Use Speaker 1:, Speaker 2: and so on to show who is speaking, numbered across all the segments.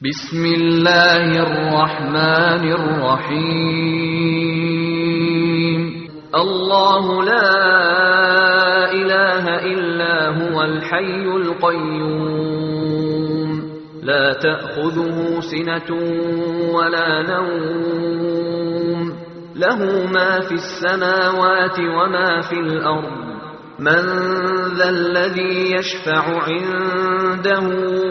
Speaker 1: بسم الله الرحمن الرحيم الله لا إله إلا هو الحي القيوم لا تأخذه سنة ولا نوم له ما في السماوات وما في الأرض من ذا الذي يشفع عنده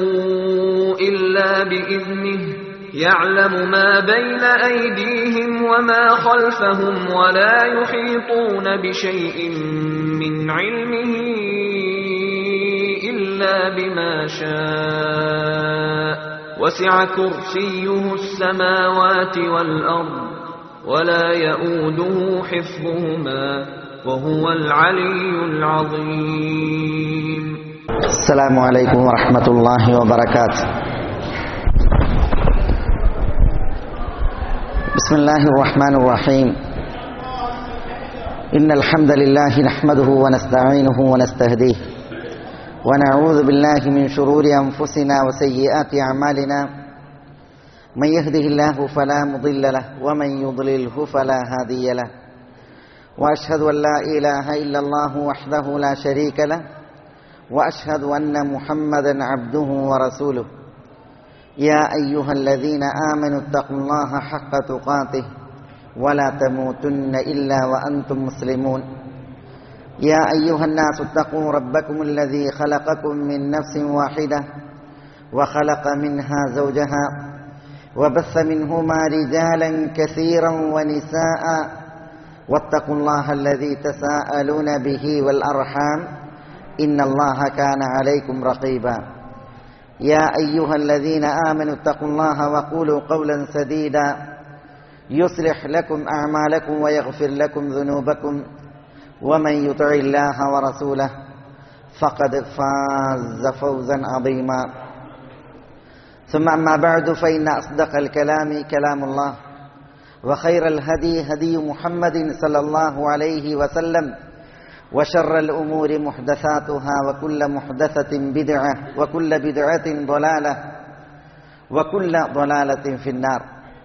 Speaker 1: إلا بإذنه يعلم ما بين أيديهم وما خلفهم ولا يحيطون بشيء من علمه إلا بما شاء وسع كرسيه السماوات والأرض ولا يؤوده حفظهما وهو العلي العظيم
Speaker 2: السلام عليكم ورحمة الله وبركاته بسم الله الرحمن الرحيم إن الحمد لله نحمده ونستعينه ونستهديه ونعوذ بالله من شرور أنفسنا وسيئات أعمالنا من يهده الله فلا مضل له ومن يضلله فلا هادي له وأشهد أن لا إله إلا الله وحده لا شريك له واشهد ان محمدا عبده ورسوله يا ايها الذين امنوا اتقوا الله حق تقاته ولا تموتن الا وانتم مسلمون يا ايها الناس اتقوا ربكم الذي خلقكم من نفس واحده وخلق منها زوجها وبث منهما رجالا كثيرا ونساء واتقوا الله الذي تساءلون به والارحام إن الله كان عليكم رقيبا يا أيها الذين آمنوا اتقوا الله وقولوا قولا سديدا يصلح لكم أعمالكم ويغفر لكم ذنوبكم ومن يطع الله ورسوله فقد فاز فوزا عظيما ثم أما بعد فإن أصدق الكلام كلام الله وخير الهدي هدي محمد صلى الله عليه وسلم وشر الأمور محدثاتها وكل محدثة بدعة وكل بدعة ضلالة وكل ضلالة في النار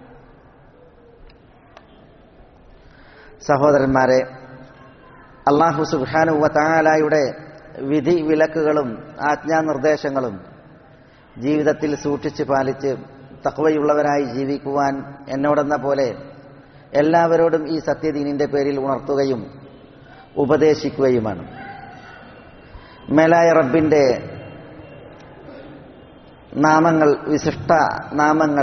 Speaker 2: സഹോദരന്മാരെ അള്ളാഹു സുബാനുവ താലായുടെ വിധി വിലക്കുകളും ആജ്ഞാനിർദ്ദേശങ്ങളും ജീവിതത്തിൽ സൂക്ഷിച്ച് പാലിച്ച് തക്വയുള്ളവരായി ജീവിക്കുവാൻ എന്നോടെന്ന പോലെ എല്ലാവരോടും ഈ സത്യദീനിന്റെ പേരിൽ ഉണർത്തുകയും ഉപദേശിക്കുകയുമാണ് മേലായ റബ്ബിന്റെ നാമങ്ങൾ വിശിഷ്ട നാമങ്ങൾ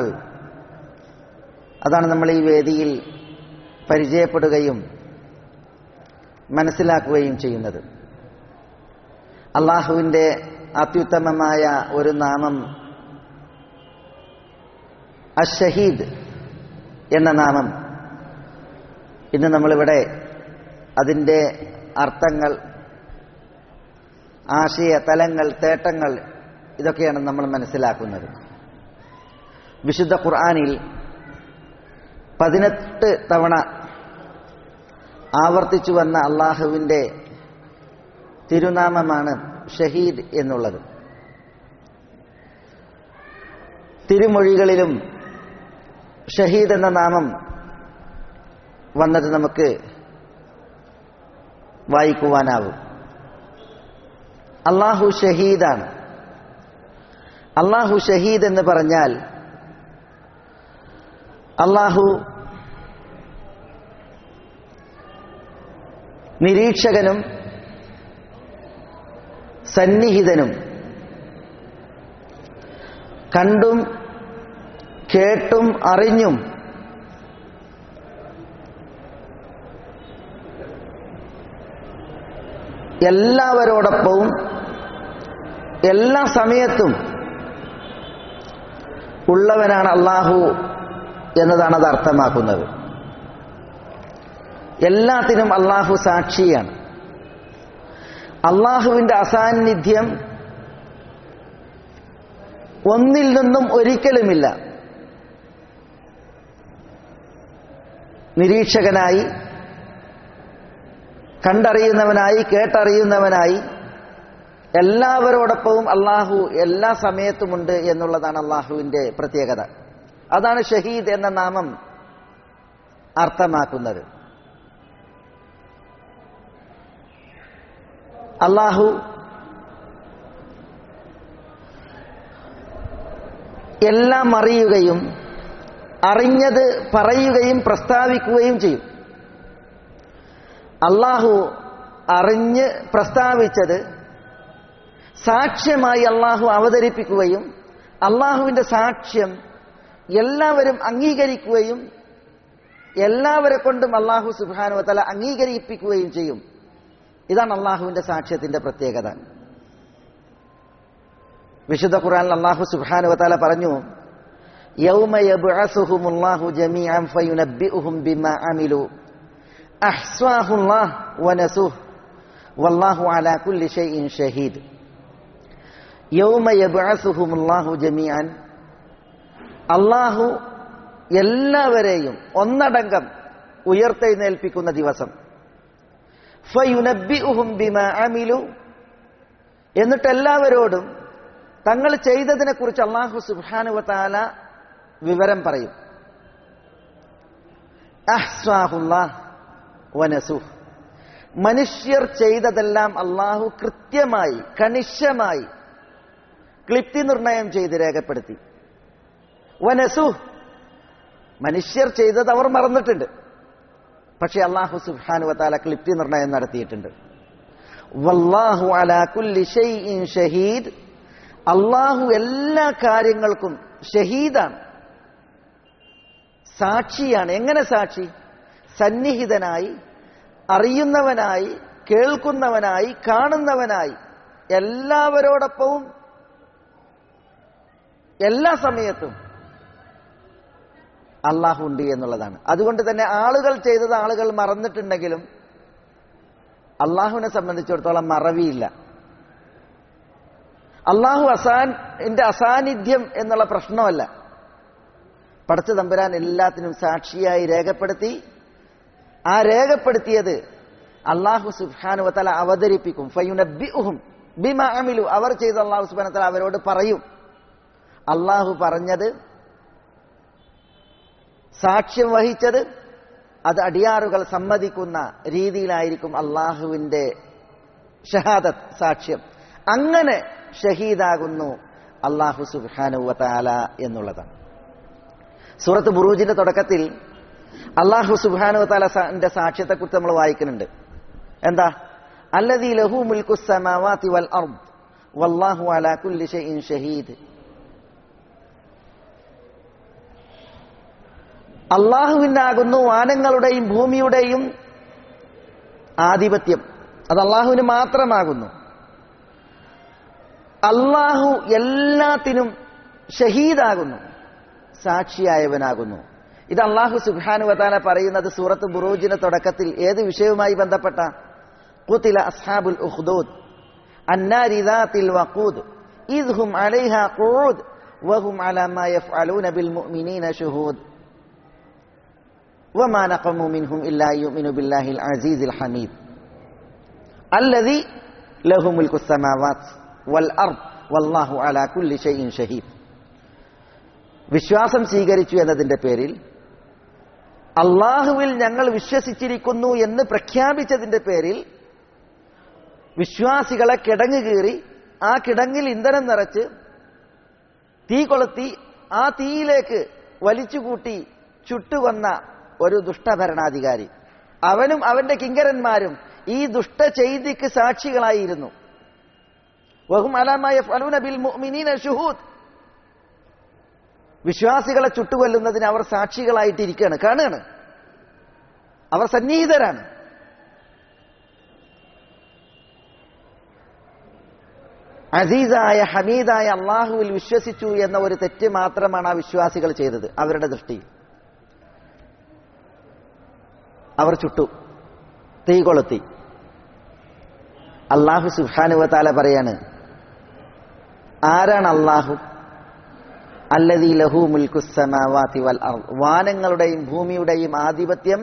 Speaker 2: അതാണ് നമ്മൾ ഈ വേദിയിൽ പരിചയപ്പെടുകയും മനസ്സിലാക്കുകയും ചെയ്യുന്നത് അള്ളാഹുവിൻ്റെ അത്യുത്തമമായ ഒരു നാമം അഷഹീദ് എന്ന നാമം ഇന്ന് നമ്മളിവിടെ അതിൻ്റെ അർത്ഥങ്ങൾ ആശയ തലങ്ങൾ തേട്ടങ്ങൾ ഇതൊക്കെയാണ് നമ്മൾ മനസ്സിലാക്കുന്നത് വിശുദ്ധ ഖുർആാനിൽ പതിനെട്ട് തവണ ആവർത്തിച്ചു വന്ന അള്ളാഹുവിൻ്റെ തിരുനാമമാണ് ഷഹീദ് എന്നുള്ളത് തിരുമൊഴികളിലും ഷഹീദ് എന്ന നാമം വന്നത് നമുക്ക് വായിക്കുവാനാവും അള്ളാഹു ഷഹീദാണ് അള്ളാഹു ഷഹീദ് എന്ന് പറഞ്ഞാൽ അള്ളാഹു നിരീക്ഷകനും സന്നിഹിതനും കണ്ടും കേട്ടും അറിഞ്ഞും എല്ലാവരോടൊപ്പവും എല്ലാ സമയത്തും ഉള്ളവനാണ് അള്ളാഹു എന്നതാണ് അത് അർത്ഥമാക്കുന്നത് എല്ലാത്തിനും അള്ളാഹു സാക്ഷിയാണ് അള്ളാഹുവിൻ്റെ അസാന്നിധ്യം ഒന്നിൽ നിന്നും ഒരിക്കലുമില്ല നിരീക്ഷകനായി കണ്ടറിയുന്നവനായി കേട്ടറിയുന്നവനായി എല്ലാവരോടൊപ്പവും അള്ളാഹു എല്ലാ സമയത്തുമുണ്ട് എന്നുള്ളതാണ് അള്ളാഹുവിന്റെ പ്രത്യേകത അതാണ് ഷഹീദ് എന്ന നാമം അർത്ഥമാക്കുന്നത് അള്ളാഹു എല്ലാം അറിയുകയും അറിഞ്ഞത് പറയുകയും പ്രസ്താവിക്കുകയും ചെയ്യും അള്ളാഹു അറിഞ്ഞ് പ്രസ്താവിച്ചത് സാക്ഷ്യമായി അള്ളാഹു അവതരിപ്പിക്കുകയും അള്ളാഹുവിന്റെ സാക്ഷ്യം എല്ലാവരും അംഗീകരിക്കുകയും എല്ലാവരെ കൊണ്ടും അള്ളാഹു സുബാനുവത്തല അംഗീകരിപ്പിക്കുകയും ചെയ്യും ഇതാണ് അള്ളാഹുവിന്റെ സാക്ഷ്യത്തിന്റെ പ്രത്യേകത വിശുദ്ധ ഖുർആനിൽ അള്ളാഹു സുബാനുവത്തല പറഞ്ഞു يوم يبعثهم الله جميعا فينبئهم بما عملوا أحصاه الله ونسوه والله على كل شيء شهيد يوم يبعثهم الله جميعا അള്ളാഹു എല്ലാവരെയും ഒന്നടങ്കം ഉയർത്തെഴുന്നേൽപ്പിക്കുന്ന ദിവസം ഫയുനബിഉഹും ബിമ അമിലു എന്നിട്ട് എല്ലാവരോടും തങ്ങൾ ചെയ്തതിനെ കുറിച്ച് അള്ളാഹു സുബാനുവത്താല വിവരം പറയും വനസുഹ് മനുഷ്യർ ചെയ്തതെല്ലാം അള്ളാഹു കൃത്യമായി കണിശമായി ക്ലിപ്തി നിർണയം ചെയ്ത് രേഖപ്പെടുത്തി വനസുഹ് മനുഷ്യർ ചെയ്തത് അവർ മറന്നിട്ടുണ്ട് പക്ഷെ അള്ളാഹു സുബാനുവത്താല ക്ലിപ്തി നിർണയം നടത്തിയിട്ടുണ്ട് വല്ലാഹു അലാ കുല്ലി ഷൈഇൻ ഷഹീദ് അള്ളാഹു എല്ലാ കാര്യങ്ങൾക്കും ഷഹീദാണ് സാക്ഷിയാണ് എങ്ങനെ സാക്ഷി സന്നിഹിതനായി അറിയുന്നവനായി കേൾക്കുന്നവനായി കാണുന്നവനായി എല്ലാവരോടൊപ്പവും എല്ലാ സമയത്തും അള്ളാഹു ഉണ്ട് എന്നുള്ളതാണ് അതുകൊണ്ട് തന്നെ ആളുകൾ ചെയ്തത് ആളുകൾ മറന്നിട്ടുണ്ടെങ്കിലും അള്ളാഹുവിനെ സംബന്ധിച്ചിടത്തോളം മറവിയില്ല അള്ളാഹു അസാൻ എന്റെ അസാന്നിധ്യം എന്നുള്ള പ്രശ്നമല്ല പടച്ച തമ്പുരാൻ എല്ലാത്തിനും സാക്ഷിയായി രേഖപ്പെടുത്തി ആ രേഖപ്പെടുത്തിയത് അള്ളാഹു സുബാനുവത്തല അവതരിപ്പിക്കും ഫയുനബിഹും ബിമ അമിലു അവർ ചെയ്ത അള്ളാഹു സുബാനത്തല അവരോട് പറയും അള്ളാഹു പറഞ്ഞത് സാക്ഷ്യം വഹിച്ചത് അത് അടിയാറുകൾ സമ്മതിക്കുന്ന രീതിയിലായിരിക്കും അള്ളാഹുവിന്റെ ഷഹാദത്ത് സാക്ഷ്യം അങ്ങനെ ഷഹീദാകുന്നു അള്ളാഹു സുബാനുവത്താല എന്നുള്ളതാണ് സൂറത്ത് ബുറൂജിന്റെ തുടക്കത്തിൽ അള്ളാഹു സുബാനുവത്താലന്റെ സാക്ഷ്യത്തെക്കുറിച്ച് നമ്മൾ വായിക്കുന്നുണ്ട് എന്താ അല്ലദീ ലഹു മുൽക്കു സമാവാതി വൽ അർദ് വല്ലാഹു അലാ കുല്ലി ഷൈഇൻ ഷഹീദ് അള്ളാഹുവിനാകുന്നു വാനങ്ങളുടെയും ഭൂമിയുടെയും ആധിപത്യം അത് അള്ളാഹുവിന് മാത്രമാകുന്നു അള്ളാഹു എല്ലാത്തിനും ഷഹീദാകുന്നു സാക്ഷിയായവനാകുന്നു ഇത് അള്ളാഹു സുബാനുവതാല പറയുന്നത് സൂറത്ത് ബുറൂജിന്റെ തുടക്കത്തിൽ ഏത് വിഷയവുമായി ബന്ധപ്പെട്ട കുത്തില അസ്ഹാബുൽ ഉഖ്ദൂദ് അന്നാരിദാത്തിൽ വഖൂദ് إذ هم عليها قعود وهم على ما يفعلون بالمؤمنين شهود وما نقموا منهم إلا يؤمنوا بالله العزيز الحميد الذي له ملك السماوات والأرض والله على كل شيء شهيد വിശ്വാസം സ്വീകരിച്ചു എന്നതിന്റെ പേരിൽ അള്ളാഹുവിൽ ഞങ്ങൾ വിശ്വസിച്ചിരിക്കുന്നു എന്ന് പ്രഖ്യാപിച്ചതിന്റെ പേരിൽ വിശ്വാസികളെ കിടങ്ങ് കീറി ആ കിടങ്ങിൽ ഇന്ധനം നിറച്ച് തീ കൊളുത്തി ആ തീയിലേക്ക് വലിച്ചുകൂട്ടി ചുട്ടുകൊന്ന ഒരു ദുഷ്ടഭരണാധികാരി അവനും അവന്റെ കിങ്കരന്മാരും ഈ ദുഷ്ട ചെയ്തിക്ക് സാക്ഷികളായിരുന്നു വഹും അലാമായ ഫലൂന ബിൽ മുഅ്മിനീന ഷുഹൂദ് വിശ്വാസികളെ ചുട്ടുകൊല്ലുന്നതിന് അവർ സാക്ഷികളായിട്ടിരിക്കുകയാണ് കാണുകയാണ് അവർ സന്നിഹിതരാണ് അസീസായ ഹമീദായ അള്ളാഹുവിൽ വിശ്വസിച്ചു എന്ന ഒരു തെറ്റ് മാത്രമാണ് ആ വിശ്വാസികൾ ചെയ്തത് അവരുടെ ദൃഷ്ടിയിൽ അവർ ചുട്ടു തീ കൊളുത്തി അള്ളാഹു സുഹാനുവത്താല പറയാണ് ആരാണ് അള്ളാഹു അല്ലദീ ലഹു മുൽക്കുസമാവാതി വൽ അർദ് വാനങ്ങളുടെയും ഭൂമിയുടെയും ആധിപത്യം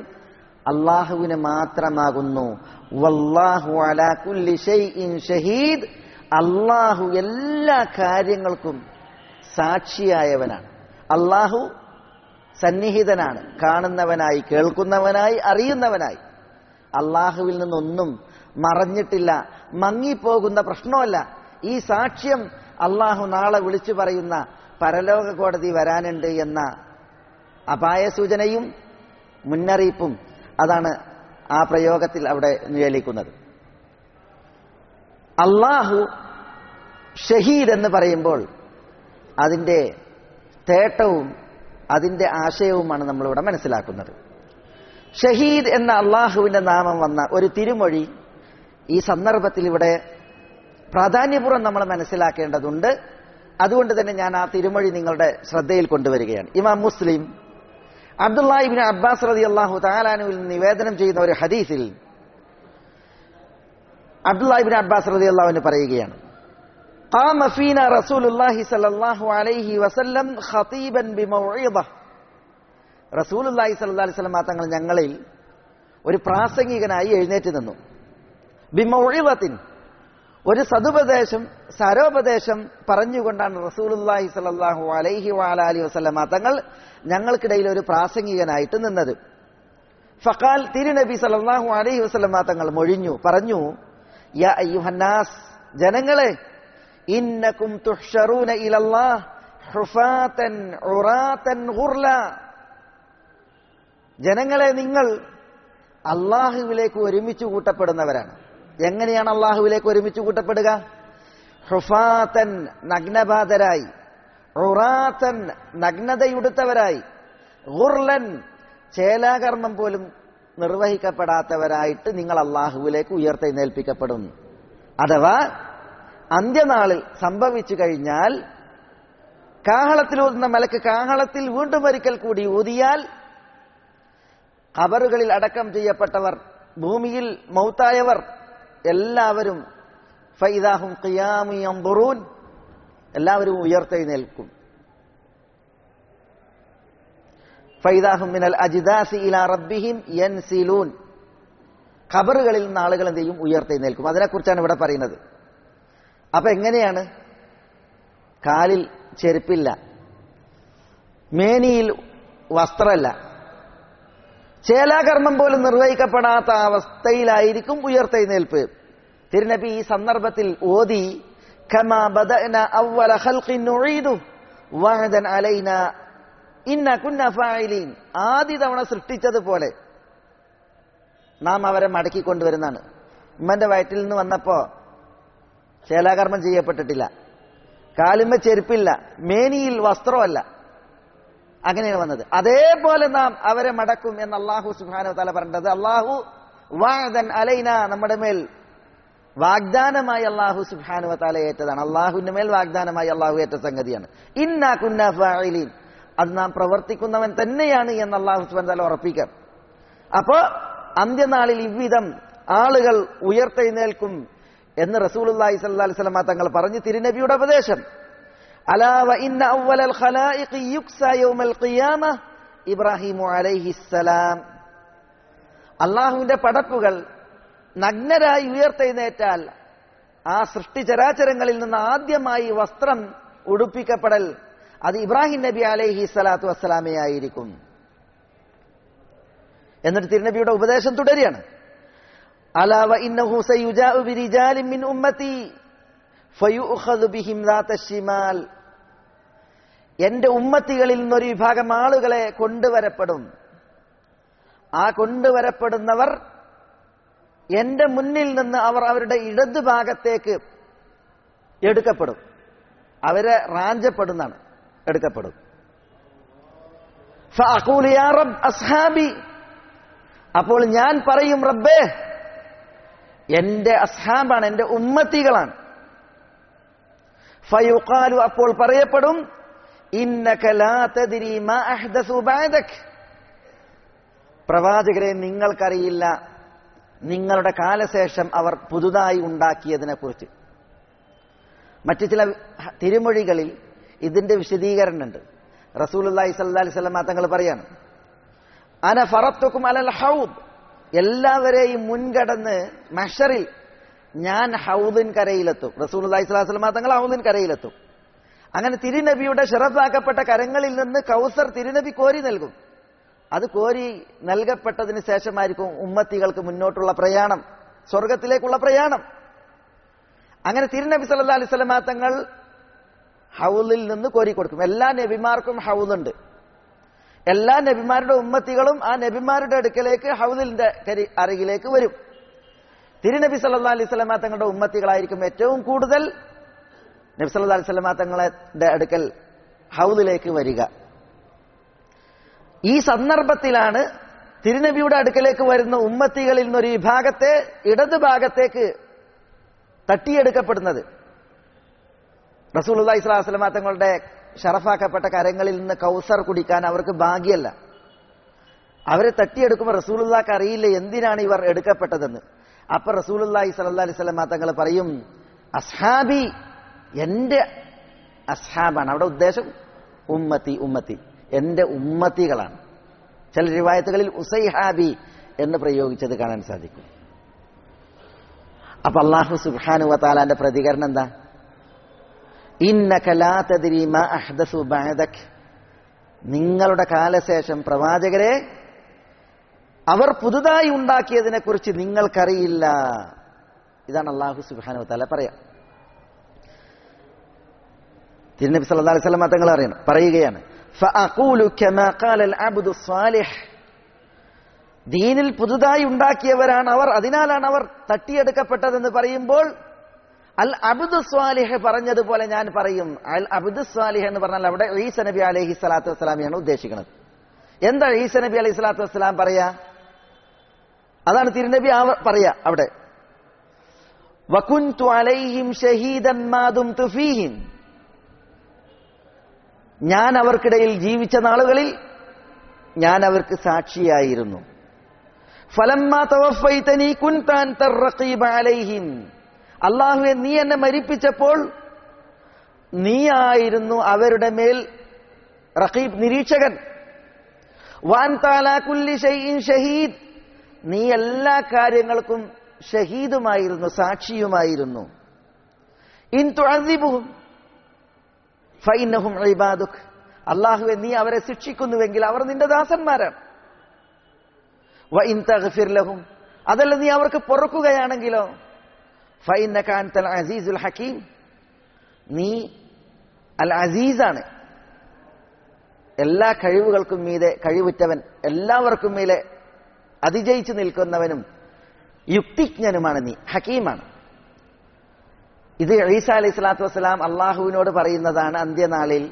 Speaker 2: അള്ളാഹുവിന് മാത്രമാകുന്നു വല്ലാഹു അലാ കുല്ലി ഷൈഇൻ ഷഹീദ് അള്ളാഹു എല്ലാ കാര്യങ്ങൾക്കും സാക്ഷിയായവനാണ് അള്ളാഹു സന്നിഹിതനാണ് കാണുന്നവനായി കേൾക്കുന്നവനായി അറിയുന്നവനായി അള്ളാഹുവിൽ നിന്നൊന്നും മറഞ്ഞിട്ടില്ല മങ്ങിപ്പോകുന്ന പ്രശ്നമല്ല ഈ സാക്ഷ്യം അള്ളാഹു നാളെ വിളിച്ചു പറയുന്ന പരലോക കോടതി വരാനുണ്ട് എന്ന അപായ സൂചനയും മുന്നറിയിപ്പും അതാണ് ആ പ്രയോഗത്തിൽ അവിടെ നിഴലിക്കുന്നത് അള്ളാഹു ഷഹീദ് എന്ന് പറയുമ്പോൾ അതിൻ്റെ തേട്ടവും അതിൻ്റെ ആശയവുമാണ് നമ്മളിവിടെ മനസ്സിലാക്കുന്നത് ഷഹീദ് എന്ന അള്ളാഹുവിന്റെ നാമം വന്ന ഒരു തിരുമൊഴി ഈ സന്ദർഭത്തിൽ ഇവിടെ പ്രാധാന്യപൂർവ്വം നമ്മൾ മനസ്സിലാക്കേണ്ടതുണ്ട് അതുകൊണ്ട് തന്നെ ഞാൻ ആ തിരുമൊഴി നിങ്ങളുടെ ശ്രദ്ധയിൽ കൊണ്ടുവരികയാണ് ഇമാം മുസ്ലിം അബ്ദുല്ലാഹിബിൻ അബ്ബാസ് റതി അള്ളാഹു താലാനുവിൽ നിവേദനം ചെയ്യുന്ന ഒരു ഹദീസിൽ അബ്ദുല്ലാഹിബിൻ അബ്ബാസ് റതി അള്ളാഹുവിന് പറയുകയാണ് قام فينا رسول الله صلى الله عليه وسلم خطيبا بموعظه റസൂൽ അള്ളാഹി സല്ലാ അലൈഹി സ്വലം തങ്ങൾ ഞങ്ങളിൽ ഒരു പ്രാസംഗികനായി എഴുന്നേറ്റ് നിന്നു ബിമൗഴിവത്തിൻ ഒരു സതുപദേശം സരോപദേശം പറഞ്ഞുകൊണ്ടാണ് റസൂലുല്ലാഹി സല്ലാഹു അലൈഹി വാലി വസ്ലമ തങ്ങൾ ഞങ്ങൾക്കിടയിൽ ഒരു പ്രാസംഗികനായിട്ട് നിന്നത് ഫക്കാൽ തിരുനബി സല്ലാഹു അലൈഹി വസ്ലമ തങ്ങൾ മൊഴിഞ്ഞു പറഞ്ഞു യാ അയ്യുഹന്നാസ് ജനങ്ങളെ ഇന്നക്കും തുഹ്ഷറൂന ഇലല്ലാഹ് ഹുഫാതൻ ഉറാതൻ ഗുർല ജനങ്ങളെ നിങ്ങൾ അള്ളാഹുവിലേക്ക് ഒരുമിച്ച് കൂട്ടപ്പെടുന്നവരാണ് എങ്ങനെയാണ് അള്ളാഹുവിലേക്ക് ഒരുമിച്ച് കൂട്ടപ്പെടുക ഹുഫാത്തൻ നഗ്നബാധരായി ഉറാത്തൻ നഗ്നതയുടുത്തവരായി ഗുർലൻ ചേലാകർമ്മം പോലും നിർവഹിക്കപ്പെടാത്തവരായിട്ട് നിങ്ങൾ അള്ളാഹുവിലേക്ക് ഉയർത്തെഴുന്നേൽപ്പിക്കപ്പെടും അഥവാ അന്ത്യനാളിൽ സംഭവിച്ചു കഴിഞ്ഞാൽ കാഹളത്തിൽ ഊതുന്ന മലക്ക് കാഹളത്തിൽ വീണ്ടും ഒരിക്കൽ കൂടി ഊതിയാൽ ഖബറുകളിൽ അടക്കം ചെയ്യപ്പെട്ടവർ ഭൂമിയിൽ മൗത്തായവർ എല്ലാവരും ഫൈദാഹും ഖിയാമിയംബുറൂൻ എല്ലാവരും ഉയർത്തെഴുന്നേൽക്കും ഫൈദാഹും മിനൽ അജിദാസി ഇലാ റബ്ബിഹിം യൻസിലൂൻ ഖബറുകളിൽ നിന്ന് ആളുകൾ എന്ത് ചെയ്യും ഉയർത്തെഴുന്നേൽക്കും അതിനെക്കുറിച്ചാണ് ഇവിടെ പറയുന്നത് അപ്പൊ എങ്ങനെയാണ് കാലിൽ ചെരുപ്പില്ല മേനിയിൽ വസ്ത്രമല്ല ചേലാകർമ്മം പോലും നിർവഹിക്കപ്പെടാത്ത അവസ്ഥയിലായിരിക്കും ഉയർത്തെഴുന്നേൽപ്പ് തിരുനബി ഈ സന്ദർഭത്തിൽ ഓതി കമാ ബദഅന അവ്വല ഖൽഖിൻ നുഈദു വഅദൻ അലൈന ഇന്ന കുന്ന ഫായിലീൻ ആദ്യ തവണ സൃഷ്ടിച്ചതുപോലെ നാം അവരെ മടക്കി കൊണ്ടുവരുന്നതാണ് ഉമ്മന്റെ വയറ്റിൽ നിന്ന് വന്നപ്പോ ചേലാകർമ്മം ചെയ്യപ്പെട്ടിട്ടില്ല കാലുമ്മ ചെരുപ്പില്ല മേനിയിൽ വസ്ത്രമല്ല അങ്ങനെയാണ് വന്നത് അതേപോലെ നാം അവരെ മടക്കും എന്ന് അള്ളാഹു സുബാനു തല പറഞ്ഞത് അള്ളാഹു വാദൻ അലൈന നമ്മുടെ മേൽ വാഗ്ദാനമായി അള്ളാഹു സുബാനു താല ഏറ്റതാണ് അള്ളാഹുവിന്റെ മേൽ വാഗ്ദാനമായി അള്ളാഹു ഏറ്റ സംഗതിയാണ് ഇന്ന കുന്ന ഫായിലീൻ അത് നാം പ്രവർത്തിക്കുന്നവൻ തന്നെയാണ് എന്ന് അള്ളാഹു സുബാൻ താല ഉറപ്പിക്കാം അപ്പോ അന്ത്യനാളിൽ ഇவ்விധം ആളുകൾ ഉയർത്തെഴുന്നേൽക്കും എന്ന് റസൂലുള്ളാഹി സ്വല്ലല്ലാഹി അലൈഹി വസല്ലം തങ്ങൾ പറഞ്ഞു തിരുനബിയുടെ ഉപദേശം അലാവ ഇന്ന അവ്വലൽ ഖലായിഖി യുക്സ യൗമൽ ഖിയാമ ഇബ്രാഹിമു അലൈഹിസ്സലാം അള്ളാഹുവിന്റെ പടപ്പുകൾ നഗ്നരായി ഉയർത്തെഴുന്നേറ്റാൽ ആ സൃഷ്ടിചരാചരങ്ങളിൽ നിന്ന് ആദ്യമായി വസ്ത്രം ഉടുപ്പിക്കപ്പെടൽ അത് ഇബ്രാഹിം നബി അലൈഹി സ്വലാത്തു വസ്സലാമെ ആയിരിക്കും എന്നിട്ട് തിരുനബിയുടെ ഉപദേശം തുടരുകയാണ് അലാവ ഇന്നഹു സയുജാഉ ബിരിജാലിൻ മിൻ ഉമ്മത്തി ഫയുഖദു ബിഹിം ദാത ശിമാൽ എന്റെ ഉമ്മത്തികളിൽ നിന്നൊരു വിഭാഗം ആളുകളെ കൊണ്ടുവരപ്പെടും ആ കൊണ്ടുവരപ്പെടുന്നവർ എന്റെ മുന്നിൽ നിന്ന് അവർ അവരുടെ ഇടതു ഭാഗത്തേക്ക് എടുക്കപ്പെടും അവരെ റാഞ്ചപ്പെടുന്നാണ് എടുക്കപ്പെടും ഫഅഖൂലു യാ റബ്ബ് അസ്ഹാബി അപ്പോൾ ഞാൻ പറയും റബ്ബേ എന്റെ അസ്ഹാബാണ് എന്റെ ഉമ്മത്തികളാണ് ഫയുഖാലു അപ്പോൾ പറയപ്പെടും ഇന്നക ലാ തദ്രി മാ അഹ്ദസു ബഅദക് പ്രവാചകരെ നിങ്ങൾക്കറിയില്ല നിങ്ങളുടെ കാലശേഷം അവർ പുതുതായി ഉണ്ടാക്കിയതിനെ കുറിച്ച് മറ്റു ചില തിരുമൊഴികളിൽ ഇതിന്റെ വിശദീകരണമുണ്ട് റസൂലുള്ളാഹി സ്വല്ലല്ലാഹി അലൈഹി വസല്ലം തങ്ങൾ പറയാണ് അന ഫറത്തുക്കും അലൽ ഹൗദ് എല്ലാവരെയും മുൻകടന്ന് മഷറിൽ ഞാൻ ഹൗദിൻ കരയിലെത്തും റസൂൽ അള്ളഹി സ്വലാസ്ലമ തങ്ങൾ ഹൗദിൻ കരയിലെത്തും അങ്ങനെ തിരുനബിയുടെ ഷറഫാക്കപ്പെട്ട കരങ്ങളിൽ നിന്ന് കൗസർ തിരുനബി കോരി നൽകും അത് കോരി നൽകപ്പെട്ടതിന് ശേഷമായിരിക്കും ഉമ്മത്തികൾക്ക് മുന്നോട്ടുള്ള പ്രയാണം സ്വർഗത്തിലേക്കുള്ള പ്രയാണം അങ്ങനെ തിരുനബി സല്ലാ അലൈഹി സ്വലമാ തങ്ങൾ ഹൗലിൽ നിന്ന് കോരി കൊടുക്കും എല്ലാ നബിമാർക്കും ഹൗലുണ്ട് എല്ലാ നബിമാരുടെ ഉമ്മത്തികളും ആ നബിമാരുടെ അടുക്കലേക്ക് ഹൗലിന്റെ കരി അരികിലേക്ക് വരും തിരുനബി സല്ലാ അലൈഹി സ്വലമാ തങ്ങളുടെ ഉമ്മത്തികളായിരിക്കും ഏറ്റവും കൂടുതൽ നബി സല്ലാ അലൈഹി സ്വലമാ തങ്ങളുടെ അടുക്കൽ ഹൗലിലേക്ക് വരിക ഈ സന്ദർഭത്തിലാണ് തിരുനബിയുടെ അടുക്കലേക്ക് വരുന്ന ഉമ്മത്തികളിൽ നിന്നൊരു വിഭാഗത്തെ ഇടത് ഭാഗത്തേക്ക് തട്ടിയെടുക്കപ്പെടുന്നത് റസൂൽ അള്ളഹി സ്വലാസ്ലമ തങ്ങളുടെ ഷറഫാക്കപ്പെട്ട കരങ്ങളിൽ നിന്ന് കൗസർ കുടിക്കാൻ അവർക്ക് ഭാഗ്യമല്ല അവരെ തട്ടിയെടുക്കുമ്പോൾ റസൂലുള്ളാക്ക് അറിയില്ല എന്തിനാണ് ഇവർ എടുക്കപ്പെട്ടതെന്ന് അപ്പൊ റസൂലുള്ളാഹി സല്ലല്ലാഹി അലൈഹി വസല്ലം തങ്ങൾ പറയും അസ്ഹാബി എന്റെ അസ്ഹാബാണ് അവിടെ ഉദ്ദേശം ഉമ്മത്തി ഉമ്മത്തി എന്റെ ഉമ്മത്തികളാണ് ചില റിവായത്തുകളിൽ ഉസൈഹാബി എന്ന് പ്രയോഗിച്ചത് കാണാൻ സാധിക്കും അപ്പൊ അള്ളാഹു സുബ്ഹാനു വതാലാന്റെ പ്രതികരണം എന്താ ഇന്നക ലാ തദ്രി മാ അഹ്ദസു ബഅദക് നിങ്ങളുടെ കാലശേഷം പ്രവാചകരെ അവർ പുതുതായി ഉണ്ടാക്കിയതിനെ കുറിച്ച് നിങ്ങൾക്കറിയില്ല ഇതാണ് അള്ളാഹു സുബാനു തല പറയാം തിരുനബി സല്ലല്ലാഹു അലൈഹി വസല്ലം തങ്ങൾ അറിയണം പറയുകയാണ് ഫഅഖൂലു കമാ ഖാലൽ അബ്ദു സ്വാലിഹ് ദീനിൽ പുതുതായി ഉണ്ടാക്കിയവരാണ് അവർ അതിനാലാണ് അവർ തട്ടിയെടുക്കപ്പെട്ടതെന്ന് പറയുമ്പോൾ അൽ അബ്ദു സ്വാലിഹ് പറഞ്ഞതുപോലെ ഞാൻ പറയും അൽ അബ്ദു സ്വാലിഹ് എന്ന് പറഞ്ഞാൽ അവിടെ ഈസ നബി അലൈഹി സ്വലാത്തു വസ്സലാമിയാണ് ഉദ്ദേശിക്കുന്നത് എന്താ ഈസ നബി അലൈഹി സ്വലാത്തു വസ്സലാം പറയാ അതാണ് തിരുനബി ആ പറയാ അവിടെ വകുന്തു അലൈഹിം ഷഹീദൻ മാതും തുഫീഹിം ഞാൻ അവർക്കിടയിൽ ജീവിച്ച നാളുകളിൽ ഞാൻ അവർക്ക് സാക്ഷിയായിരുന്നു ഫലമ്മാ തവഫൈതനി കുൻതാൻ തർറഖീബ അലൈഹിം അള്ളാഹുവെ നീ എന്നെ മരിപ്പിച്ചപ്പോൾ നീയായിരുന്നു അവരുടെ മേൽ റഖീബ് നിരീക്ഷകൻ വാൻ താലാ കുല്ലി ഷൈഇൻ ഷഹീദ് നീ എല്ലാ കാര്യങ്ങൾക്കും ഷഹീദുമായിരുന്നു സാക്ഷിയുമായിരുന്നു ഇൻ തുഅസിബുഹും ഫൈനഹും ഇബാദുക് അള്ളാഹുവെ നീ അവരെ ശിക്ഷിക്കുന്നുവെങ്കിൽ അവർ നിന്റെ ദാസന്മാരാണ് വ ഇൻ തഗ്ഫിർ ലഹും അതല്ല നീ അവർക്ക് പൊറുക്കുകയാണെങ്കിലോ ഫൈനക അൻതൽ അസീസുൽ ഹക്കീം നീ അൽ അസീസാണ് എല്ലാ കഴിവുകൾക്കും മീതെ കഴിവുറ്റവൻ എല്ലാവർക്കും മീതെ അതിജയിച്ചു നിൽക്കുന്നവനും യുക്തിജ്ഞനുമാണ് നീ ഹക്കീമാണ് ഇത് ഈസ അലൈഹി സ്വലാത്തു വസ്സലാം അള്ളാഹുവിനോട് പറയുന്നതാണ് അന്ത്യനാളിൽ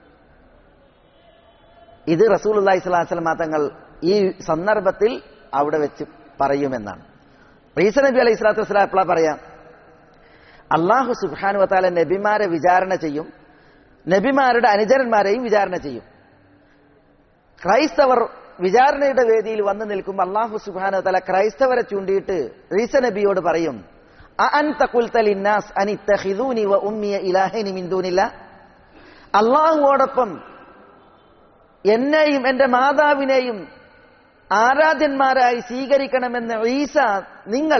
Speaker 2: ഇത് റസൂൽ അള്ളാഹി സ്വലാഹു വസ്ലമാ തങ്ങൾ ഈ സന്ദർഭത്തിൽ അവിടെ വെച്ച് പറയുമെന്നാണ് ഈസ നബി അലൈഹി സ്വലാത്തു വസ്സലാം എപ്പോഴാ പറയാം അള്ളാഹു സുബാനു വത്താല നബിമാരെ വിചാരണ ചെയ്യും നബിമാരുടെ അനുചരന്മാരെയും വിചാരണ ചെയ്യും ക്രൈസ്തവർ വിചാരണയുടെ വേദിയിൽ വന്നു നിൽക്കുമ്പോൾ അള്ളാഹു സുബാനു തല ക്രൈസ്തവരെ ചൂണ്ടിയിട്ട് ഈസ നബിയോട് പറയും അള്ളാഹുവോടൊപ്പം എന്നെയും എന്റെ മാതാവിനെയും ആരാധ്യന്മാരായി സ്വീകരിക്കണമെന്ന് ഈസ നിങ്ങൾ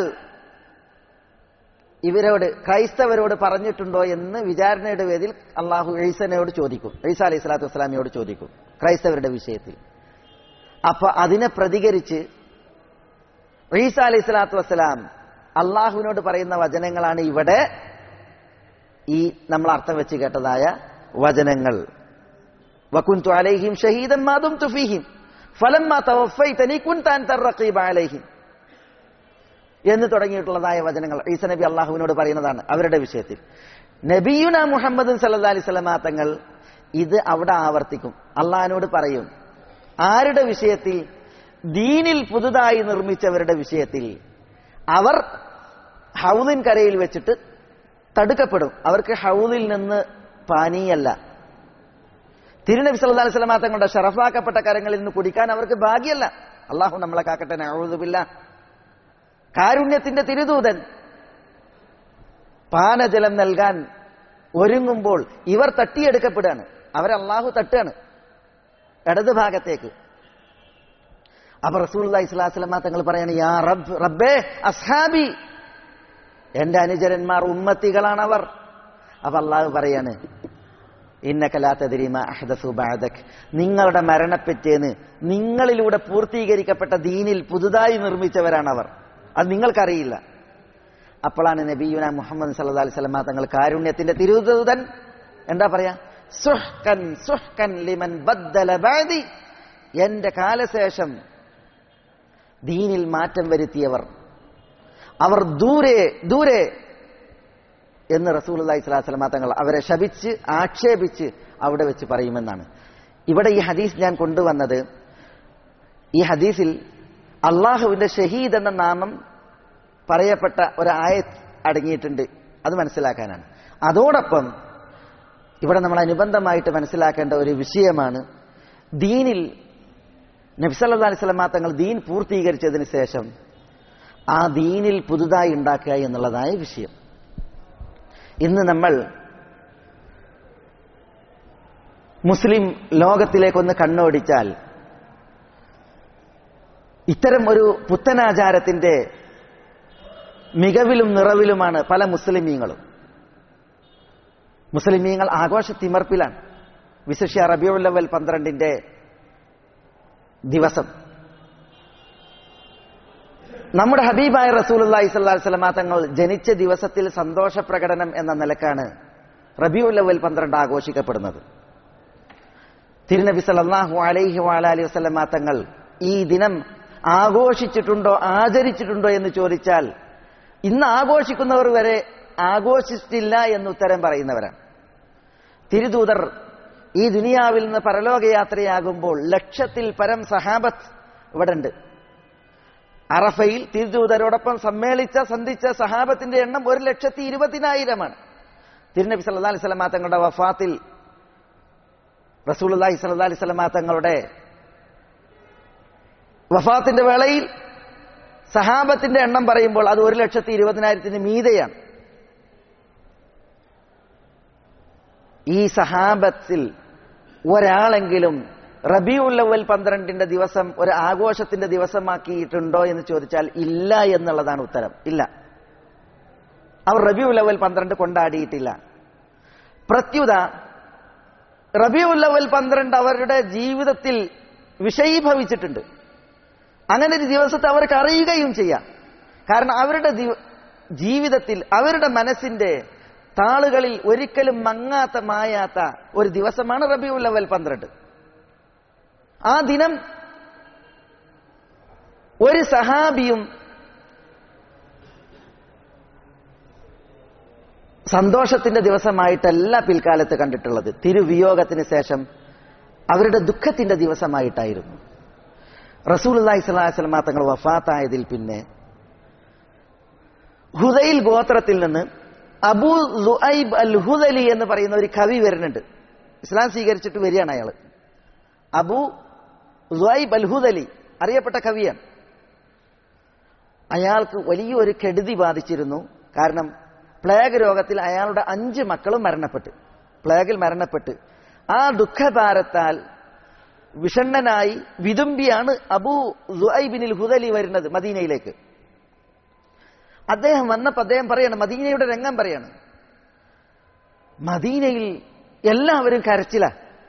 Speaker 2: ഇവരോട് ക്രൈസ്തവരോട് പറഞ്ഞിട്ടുണ്ടോ എന്ന് വിചാരണയുടെ വേദിയിൽ അള്ളാഹു ഈസനോട് ചോദിക്കും ഈസ അലൈഹി സ്വലാത്തു വസ്സലാമിയോട് ചോദിക്കും ക്രൈസ്തവരുടെ വിഷയത്തിൽ അപ്പൊ അതിനെ പ്രതികരിച്ച് ഈസ അലൈഹി സ്വലാത്തു വസ്സലാം അള്ളാഹുവിനോട് പറയുന്ന വചനങ്ങളാണ് ഇവിടെ ഈ നമ്മൾ അർത്ഥം വെച്ച് കേട്ടതായ വചനങ്ങൾ വകുന്തു അലൈഹിം ഷഹീദൻ മാതും തുഫീഹിം ഫലമ്മാ തവഫൈതനി കുൻതാൻ തർറഖീബ അലൈഹിം എന്ന് തുടങ്ങിയിട്ടുള്ളതായ വചനങ്ങൾ ഈസ നബി അള്ളാഹുവിനോട് പറയുന്നതാണ് അവരുടെ വിഷയത്തിൽ നബിയുന മുഹമ്മദ് സല്ലാ അലൈഹി സ്വലമാ തങ്ങൾ ഇത് അവിടെ ആവർത്തിക്കും അള്ളാഹിനോട് പറയും ആരുടെ വിഷയത്തിൽ ദീനിൽ പുതുതായി നിർമ്മിച്ചവരുടെ വിഷയത്തിൽ അവർ ഹൗദിൻ കരയിൽ വെച്ചിട്ട് തടുക്കപ്പെടും അവർക്ക് ഹൗദിൽ നിന്ന് പാനീയല്ല തിരുനബി സല്ലാ അലൈഹി സ്വലമാ തങ്ങളുടെ ഷറഫാക്കപ്പെട്ട കരങ്ങളിൽ നിന്ന് കുടിക്കാൻ അവർക്ക് ഭാഗ്യമല്ല അള്ളാഹു നമ്മളെ കാക്കട്ടെ നഴുതുമില്ല കാരുണ്യത്തിന്റെ തിരുദൂതൻ പാനജലം നൽകാൻ ഒരുങ്ങുമ്പോൾ ഇവർ തട്ടിയെടുക്കപ്പെടുകയാണ് അവരെ അള്ളാഹു തട്ടുകയാണ് ഇടത് ഭാഗത്തേക്ക് അപ്പൊ റസൂൽ ഇസ്ലാസ്ലമ തങ്ങൾ പറയാണ് യാ റബ്ബ് റബ്ബേ അസ്ഹാബി എന്റെ അനുചരന്മാർ ഉമ്മത്തികളാണവർ അപ്പൊ അള്ളാഹു പറയാണ് ഇന്നകലാത്തതിരിമ അഹദസു ബാദക് നിങ്ങളുടെ മരണപ്പെറ്റേന്ന് നിങ്ങളിലൂടെ പൂർത്തീകരിക്കപ്പെട്ട ദീനിൽ പുതുതായി നിർമ്മിച്ചവരാണവർ അത് നിങ്ങൾക്കറിയില്ല അപ്പോഴാണ് നബിയുന മുഹമ്മദ് സല്ലാ അലൈഹി സ്വലമ തങ്ങൾ കാരുണ്യത്തിന്റെ തിരുദൂതൻ എന്താ പറയാ സുഹ്കൻ സുഹ്കൻ ലിമൻ ബദ്ദല ബഅദി എന്റെ കാലശേഷം ദീനിൽ മാറ്റം വരുത്തിയവർ അവർ ദൂരെ ദൂരെ എന്ന് റസൂൽ അള്ളഹി സ്വലാസ്ലമ തങ്ങൾ അവരെ ശപിച്ച് ആക്ഷേപിച്ച് അവിടെ വെച്ച് പറയുമെന്നാണ് ഇവിടെ ഈ ഹദീസ് ഞാൻ കൊണ്ടുവന്നത് ഈ ഹദീസിൽ അള്ളാഹുവിന്റെ ഷഹീദ് എന്ന നാമം പറയപ്പെട്ട ഒരു ആയത്ത് അടങ്ങിയിട്ടുണ്ട് അത് മനസ്സിലാക്കാനാണ് അതോടൊപ്പം ഇവിടെ നമ്മൾ അനുബന്ധമായിട്ട് മനസ്സിലാക്കേണ്ട ഒരു വിഷയമാണ് ദീനിൽ നബ്സല്ലാ അലൈഹി സ്വലമാ തങ്ങൾ ദീൻ പൂർത്തീകരിച്ചതിന് ശേഷം ആ ദീനിൽ പുതുതായി ഉണ്ടാക്കുക എന്നുള്ളതായ വിഷയം ഇന്ന് നമ്മൾ മുസ്ലിം ലോകത്തിലേക്കൊന്ന് കണ്ണോടിച്ചാൽ ഇത്തരം ഒരു പുത്തനാചാരത്തിന്റെ മികവിലും നിറവിലുമാണ് പല മുസ്ലിമീങ്ങളും മുസ്ലിമീങ്ങൾ ആഘോഷ തിമർപ്പിലാണ് വിശിഷ്യ റബിയുല്ലവൽ പന്ത്രണ്ടിന്റെ ദിവസം നമ്മുടെ ഹബീബായ റസൂലി സ്വല്ലാ സ്വലമ തങ്ങൾ ജനിച്ച ദിവസത്തിൽ സന്തോഷ പ്രകടനം എന്ന നിലക്കാണ് റബിയുല്ലവൽ പന്ത്രണ്ട് ആഘോഷിക്കപ്പെടുന്നത് തിരുനബി സല്ലാഹു അലൈഹി വാലി വസ്ലമ തങ്ങൾ ഈ ദിനം ആഘോഷിച്ചിട്ടുണ്ടോ ആചരിച്ചിട്ടുണ്ടോ എന്ന് ചോദിച്ചാൽ ഇന്ന് ആഘോഷിക്കുന്നവർ വരെ ആഘോഷിച്ചിട്ടില്ല എന്ന് ഉത്തരം പറയുന്നവരാണ് തിരുദൂതർ ഈ ദുനിയാവിൽ നിന്ന് പരലോകയാത്രയാകുമ്പോൾ ലക്ഷത്തിൽ പരം സഹാബത്ത് ഇവിടെ ഉണ്ട് അറഫയിൽ തിരുദൂതരോടൊപ്പം സമ്മേളിച്ച സന്ധിച്ച സഹാബത്തിന്റെ എണ്ണം ഒരു ലക്ഷത്തി ഇരുപതിനായിരമാണ് തിരുനബി സല്ലാ അലൈഹി സ്വലമാ തങ്ങളുടെ വഫാത്തിൽ റസൂൽ അലൈഹി സല്ലാ അലൈഹി സ്വലമാ തങ്ങളുടെ വഫാത്തിന്റെ വേളയിൽ സഹാബത്തിന്റെ എണ്ണം പറയുമ്പോൾ അത് ഒരു ലക്ഷത്തി ഇരുപതിനായിരത്തിന് മീതയാണ് ഈ സഹാബത്തിൽ ഒരാളെങ്കിലും റബിയുല്ലവൽ പന്ത്രണ്ടിന്റെ ദിവസം ഒരു ആഘോഷത്തിന്റെ ദിവസമാക്കിയിട്ടുണ്ടോ എന്ന് ചോദിച്ചാൽ ഇല്ല എന്നുള്ളതാണ് ഉത്തരം ഇല്ല അവർ റബിയുല്ലവൽ പന്ത്രണ്ട് കൊണ്ടാടിയിട്ടില്ല പ്രത്യുത റബിയുല്ലവൽ പന്ത്രണ്ട് അവരുടെ ജീവിതത്തിൽ വിഷയീഭവിച്ചിട്ടുണ്ട് അങ്ങനെ ഒരു ദിവസത്തെ അവർക്ക് അറിയുകയും ചെയ്യാം കാരണം അവരുടെ ജീവിതത്തിൽ അവരുടെ മനസ്സിന്റെ താളുകളിൽ ഒരിക്കലും മങ്ങാത്ത മായാത്ത ഒരു ദിവസമാണ് റബിയുൽ അവൽ പന്ത്രണ്ട് ആ ദിനം ഒരു സഹാബിയും സന്തോഷത്തിന്റെ ദിവസമായിട്ടല്ല പിൽക്കാലത്ത് കണ്ടിട്ടുള്ളത് തിരുവിയോഗത്തിന് ശേഷം അവരുടെ ദുഃഖത്തിന്റെ ദിവസമായിട്ടായിരുന്നു റസൂൽ അള്ളാഹി സ്വലാസ്ലമ തങ്ങൾ വഫാത്തായതിൽ പിന്നെ ഹുദൈൽ ഗോത്രത്തിൽ നിന്ന് അബൂ ലുഐബ് അൽ ഹുദലി എന്ന് പറയുന്ന ഒരു കവി വരുന്നുണ്ട് ഇസ്ലാം സ്വീകരിച്ചിട്ട് വരികയാണ് അയാൾ അബൂ ലുഐബ് അൽ ഹുദലി അറിയപ്പെട്ട കവിയാണ് അയാൾക്ക് വലിയൊരു കെടുതി ബാധിച്ചിരുന്നു കാരണം പ്ലേഗ് രോഗത്തിൽ അയാളുടെ അഞ്ച് മക്കളും മരണപ്പെട്ട് പ്ലേഗിൽ മരണപ്പെട്ട് ആ ദുഃഖഭാരത്താൽ വിഷണ്ണനായി വിതുമ്പിയാണ് അബൂ ലുഐബിനിൽ ഹുദലി വരുന്നത് മദീനയിലേക്ക് അദ്ദേഹം വന്നപ്പോൾ അദ്ദേഹം പറയാണ് മദീനയുടെ രംഗം പറയാണ് മദീനയിൽ എല്ലാവരും കരച്ചില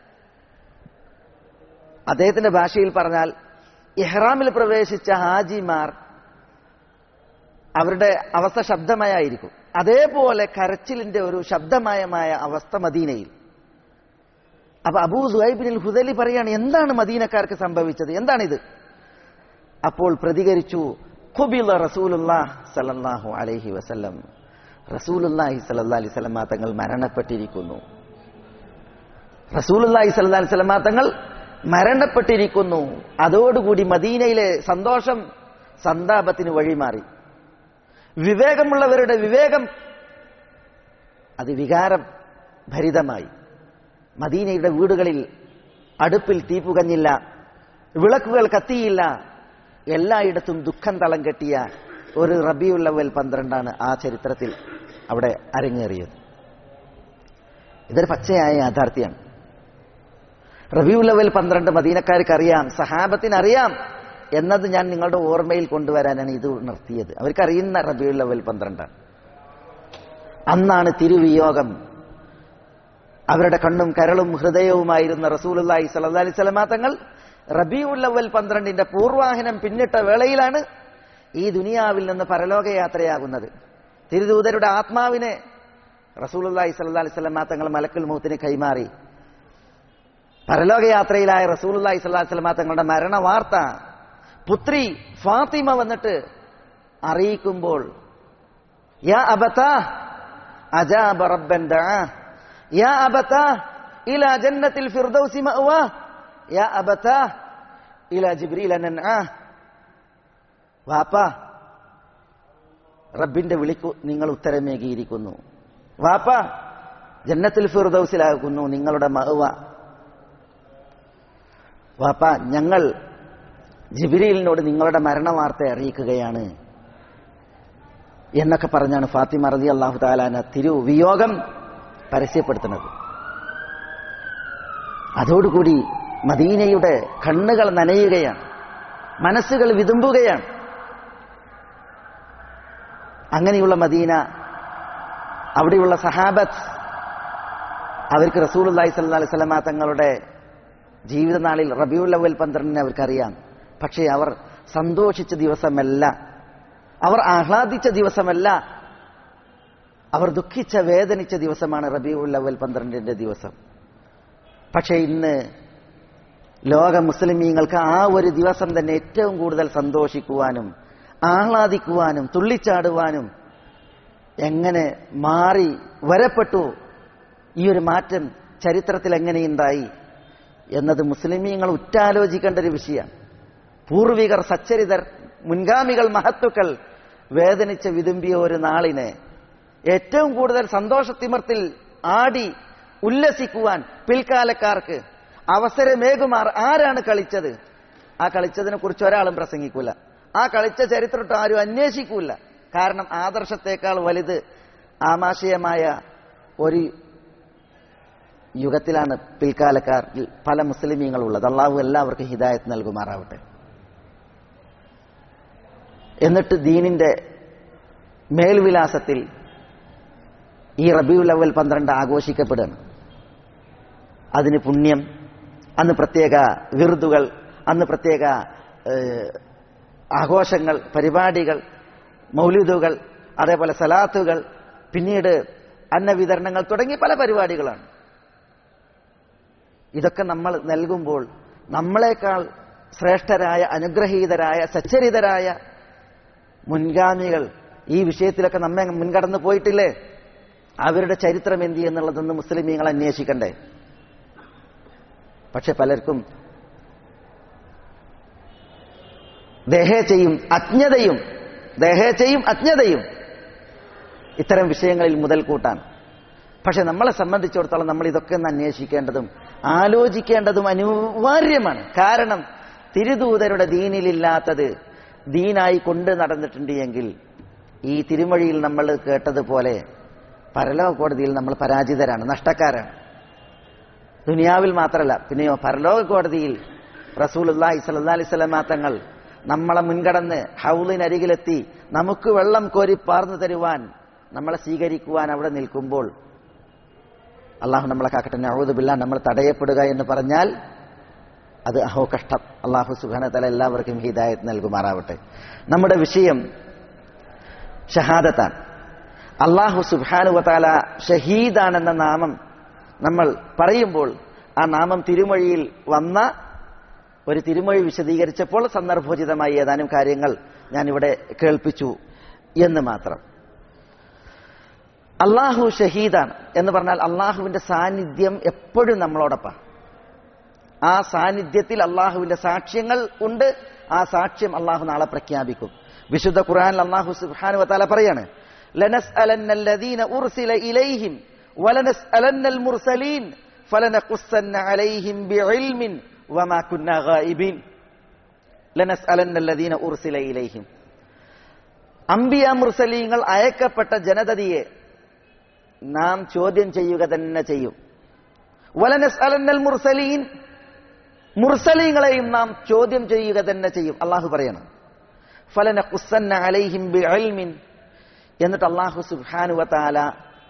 Speaker 2: അദ്ദേഹത്തിന്റെ ഭാഷയിൽ പറഞ്ഞാൽ ഇഹ്റാമിൽ പ്രവേശിച്ച ഹാജിമാർ അവരുടെ അവസ്ഥ ശബ്ദമയായിരിക്കും അതേപോലെ കരച്ചിലിന്റെ ഒരു ശബ്ദമയമായ അവസ്ഥ മദീനയിൽ അപ്പൊ അബൂ സുഹൈബിനിൽ ഹുദലി പറയാണ് എന്താണ് മദീനക്കാർക്ക് സംഭവിച്ചത് എന്താണിത് അപ്പോൾ പ്രതികരിച്ചു ഖുബില റസൂലുല്ലാഹ് സല്ലല്ലാഹു അലൈഹി വസല്ലം റസൂലുല്ലാഹി സല്ലല്ലാഹി അലൈഹി വസല്ലമ തങ്ങൾ മരണപ്പെട്ടിരിക്കുന്നു റസൂലുല്ലാഹി സല്ലല്ലാഹി അലൈഹി വസല്ലമ തങ്ങൾ മരണപ്പെട്ടിരിക്കുന്നു അതോടുകൂടി മദീനയിലെ സന്തോഷം സന്താപത്തിന് വഴിമാറി വിവേകമുള്ളവരുടെ വിവേകം അത് വികാരം ഭരിതമായി മദീനയുടെ വീടുകളിൽ അടുപ്പിൽ തീ പുകഞ്ഞില്ല വിളക്കുകൾ കത്തിയില്ല എല്ലായിടത്തും ദുഃഖം തളം കെട്ടിയ ഒരു റബിയുള്ളവൽ പന്ത്രണ്ടാണ് ആ ചരിത്രത്തിൽ അവിടെ അരങ്ങേറിയത് ഇതൊരു പച്ചയായ യാഥാർത്ഥ്യമാണ് റബിയുള്ളവൽ പന്ത്രണ്ട് മദീനക്കാർക്ക് അറിയാം സഹാബത്തിന് അറിയാം എന്നത് ഞാൻ നിങ്ങളുടെ ഓർമ്മയിൽ കൊണ്ടുവരാനാണ് ഇത് നിർത്തിയത് അവർക്ക് അറിയുന്ന റബിയുള്ളവൽ പന്ത്രണ്ടാണ് അന്നാണ് തിരുവിയോഗം അവരുടെ കണ്ണും കരളും ഹൃദയവുമായിരുന്ന റസൂലുല്ലാഹി സല്ലല്ലാഹി അലൈഹി വസല്ലമ തങ്ങൾ റബീഉൽ അവൽ പന്ത്രണ്ടിന്റെ പൂർവാഹനം പിന്നിട്ട വേളയിലാണ് ഈ ദുനിയാവിൽ നിന്ന് പരലോകയാത്രയാകുന്നത് തിരുദൂതരുടെ ആത്മാവിനെ റസൂലുല്ലാഹി സല്ലല്ലാഹി അലൈഹി വസല്ലമ തങ്ങൾ മലക്കുൽ മൗത്തിന് കൈമാറി പരലോകയാത്രയിലായ റസൂലുല്ലാഹി സ്വല്ലല്ലാഹി അലൈഹി വസല്ലമ തങ്ങളുടെ മരണ വാർത്ത പുത്രി ഫാത്തിമ വന്നിട്ട് അറിയിക്കുമ്പോൾ യാ അബതാ അജാബ റബ്ബൻ ദആ യാ അബതാ ഇലാ ജന്നത്തിൽ ഫിർദൗസി മഅവാ യാ അബതാ ഇലാ ജിബ്രീല നൻആ വാപ്പ റബ്ബിന്റെ വിളിക്കു നിങ്ങൾ ഉത്തരമേകിയിരിക്കുന്നു വാപ്പ ജന്നത്തിൽ ഫിർദൗസിലാകുന്നു നിങ്ങളുടെ മഅവ വാപ്പ ഞങ്ങൾ ജിബിരിലിനോട് നിങ്ങളുടെ മരണവാർത്ത അറിയിക്കുകയാണ് എന്നൊക്കെ പറഞ്ഞാണ് ഫാത്തിമ റതി അള്ളാഹു താലാന തിരു വിയോഗം പരസ്യപ്പെടുത്തുന്നത് അതോടുകൂടി മദീനയുടെ കണ്ണുകൾ നനയുകയാണ് മനസ്സുകൾ വിതുമ്പുകയാണ് അങ്ങനെയുള്ള മദീന അവിടെയുള്ള സഹാബത്ത് അവർക്ക് റസൂൽ അള്ളാഹി സല്ലാ അലൈഹി സ്വലമ തങ്ങളുടെ ജീവിതനാളിൽ റബിയുൽ അവൽ പന്ത്രണ്ടിനെ അവർക്കറിയാം പക്ഷേ അവർ സന്തോഷിച്ച ദിവസമല്ല അവർ ആഹ്ലാദിച്ച ദിവസമല്ല അവർ ദുഃഖിച്ച വേദനിച്ച ദിവസമാണ് റബിയുൽ അവൽ പന്ത്രണ്ടിന്റെ ദിവസം പക്ഷേ ഇന്ന് ലോക മുസ്ലിമീങ്ങൾക്ക് ആ ഒരു ദിവസം തന്നെ ഏറ്റവും കൂടുതൽ സന്തോഷിക്കുവാനും ആഹ്ലാദിക്കുവാനും തുള്ളിച്ചാടുവാനും എങ്ങനെ മാറി വരപ്പെട്ടു ഈ ഒരു മാറ്റം ചരിത്രത്തിൽ എങ്ങനെയുണ്ടായി എന്നത് മുസ്ലിമീങ്ങൾ ഉറ്റാലോചിക്കേണ്ട ഒരു വിഷയമാണ് പൂർവികർ സച്ചരിതർ മുൻഗാമികൾ മഹത്തുക്കൾ വേദനിച്ച വിതുമ്പിയ ഒരു നാളിനെ ഏറ്റവും കൂടുതൽ സന്തോഷത്തിമർത്തിൽ ആടി ഉല്ലസിക്കുവാൻ പിൽക്കാലക്കാർക്ക് അവസരമേകുമാർ ആരാണ് കളിച്ചത് ആ കളിച്ചതിനെ കുറിച്ച് ഒരാളും പ്രസംഗിക്കൂല ആ കളിച്ച ചരിത്രത്തെ ആരും അന്വേഷിക്കൂല കാരണം ആദർശത്തെക്കാൾ വലുത് ആമാശയമായ ഒരു യുഗത്തിലാണ് പിൽക്കാലക്കാരിൽ പല മുസ്ലിമീങ്ങളുള്ളത് അള്ളാഹു എല്ലാവർക്കും ഹിദായത്ത് നൽകുമാറാവട്ടെ എന്നിട്ട് ദീനിന്റെ മേൽവിലാസത്തിൽ ഈ റബിയുൽ അവൽ പന്ത്രണ്ട് ആഘോഷിക്കപ്പെടുകയാണ് അതിന് പുണ്യം അന്ന് പ്രത്യേക വിറുതുകൾ അന്ന് പ്രത്യേക ആഘോഷങ്ങൾ പരിപാടികൾ മൗലിദുകൾ അതേപോലെ സലാത്തുകൾ പിന്നീട് അന്നവിതരണങ്ങൾ തുടങ്ങി പല പരിപാടികളാണ് ഇതൊക്കെ നമ്മൾ നൽകുമ്പോൾ നമ്മളെക്കാൾ ശ്രേഷ്ഠരായ അനുഗ്രഹീതരായ സച്ചരിതരായ മുൻഗാമികൾ ഈ വിഷയത്തിലൊക്കെ നമ്മെ മുൻകടന്നു പോയിട്ടില്ലേ അവരുടെ ചരിത്രം എന്തി എന്നുള്ളതൊന്ന് മുസ്ലിമീങ്ങൾ അന്വേഷിക്കണ്ടേ പക്ഷെ പലർക്കും ദേഹേച്ചയും അജ്ഞതയും ദേഹേച്ചയും അജ്ഞതയും ഇത്തരം വിഷയങ്ങളിൽ മുതൽ കൂട്ടാൻ പക്ഷെ നമ്മളെ സംബന്ധിച്ചിടത്തോളം നമ്മൾ ഇതൊക്കെ ഒന്ന് അന്വേഷിക്കേണ്ടതും ആലോചിക്കേണ്ടതും അനിവാര്യമാണ് കാരണം തിരുദൂതരുടെ ദീനിലില്ലാത്തത് ദീനായി കൊണ്ട് നടന്നിട്ടുണ്ട് എങ്കിൽ ഈ തിരുമൊഴിയിൽ നമ്മൾ കേട്ടതുപോലെ പരലോക കോടതിയിൽ നമ്മൾ പരാജിതരാണ് നഷ്ടക്കാരാണ് ദുനിയാവിൽ മാത്രമല്ല പിന്നെയോ പരലോക കോടതിയിൽ റസൂൽ അള്ളാഹി സല്ലാ അലൈഹി സ്വലമാ തങ്ങൾ നമ്മളെ മുൻകടന്ന് ഹൗലിനരികിലെത്തി നമുക്ക് വെള്ളം കോരി പാർന്നു തരുവാൻ നമ്മളെ സ്വീകരിക്കുവാൻ അവിടെ നിൽക്കുമ്പോൾ അള്ളാഹു നമ്മളെ കാക്കട്ടെ നഴുതുമില്ല നമ്മൾ തടയപ്പെടുക എന്ന് പറഞ്ഞാൽ അത് അഹോ കഷ്ടം അള്ളാഹു സുഖാന തല എല്ലാവർക്കും ഹിദായത്ത് നൽകുമാറാവട്ടെ നമ്മുടെ വിഷയം ഷഹാദത്താണ് അള്ളാഹു സുബാനുവതാല ഷഹീദാണെന്ന നാമം നമ്മൾ പറയുമ്പോൾ ആ നാമം തിരുമൊഴിയിൽ വന്ന ഒരു തിരുമൊഴി വിശദീകരിച്ചപ്പോൾ സന്ദർഭോചിതമായി ഏതാനും കാര്യങ്ങൾ ഞാനിവിടെ കേൾപ്പിച്ചു എന്ന് മാത്രം അള്ളാഹു ഷഹീദാണ് എന്ന് പറഞ്ഞാൽ അള്ളാഹുവിന്റെ സാന്നിധ്യം എപ്പോഴും നമ്മളോടൊപ്പം ആ സാന്നിധ്യത്തിൽ അള്ളാഹുവിന്റെ സാക്ഷ്യങ്ങൾ ഉണ്ട് ആ സാക്ഷ്യം അള്ളാഹു നാളെ പ്രഖ്യാപിക്കും വിശുദ്ധ ഖുർആൻ അള്ളാഹു സുബ്ഹാനു വതാല പറയാണ് لنسألن الذين أرسل إليهم ولنسألن المرسلين فلنقصن عليهم بعلم وما كنا غائبين لنسألن الذين أرسل إليهم അംബിയ മുർസലീങ്ങൾ അയക്കപ്പെട്ട ജനതയെ നാം ചോദ്യം ചെയ്യുക തന്നെ ചെയ്യും വലനസ് അലന്നൽ മുർസലീൻ മുർസലീങ്ങളെയും നാം ചോദ്യം ചെയ്യുക തന്നെ ചെയ്യും അള്ളാഹു പറയണം ഫലന കുസന്ന അലൈഹിം ബി അൽമിൻ എന്നിട്ട് അള്ളാഹു സുബാനുവത്താല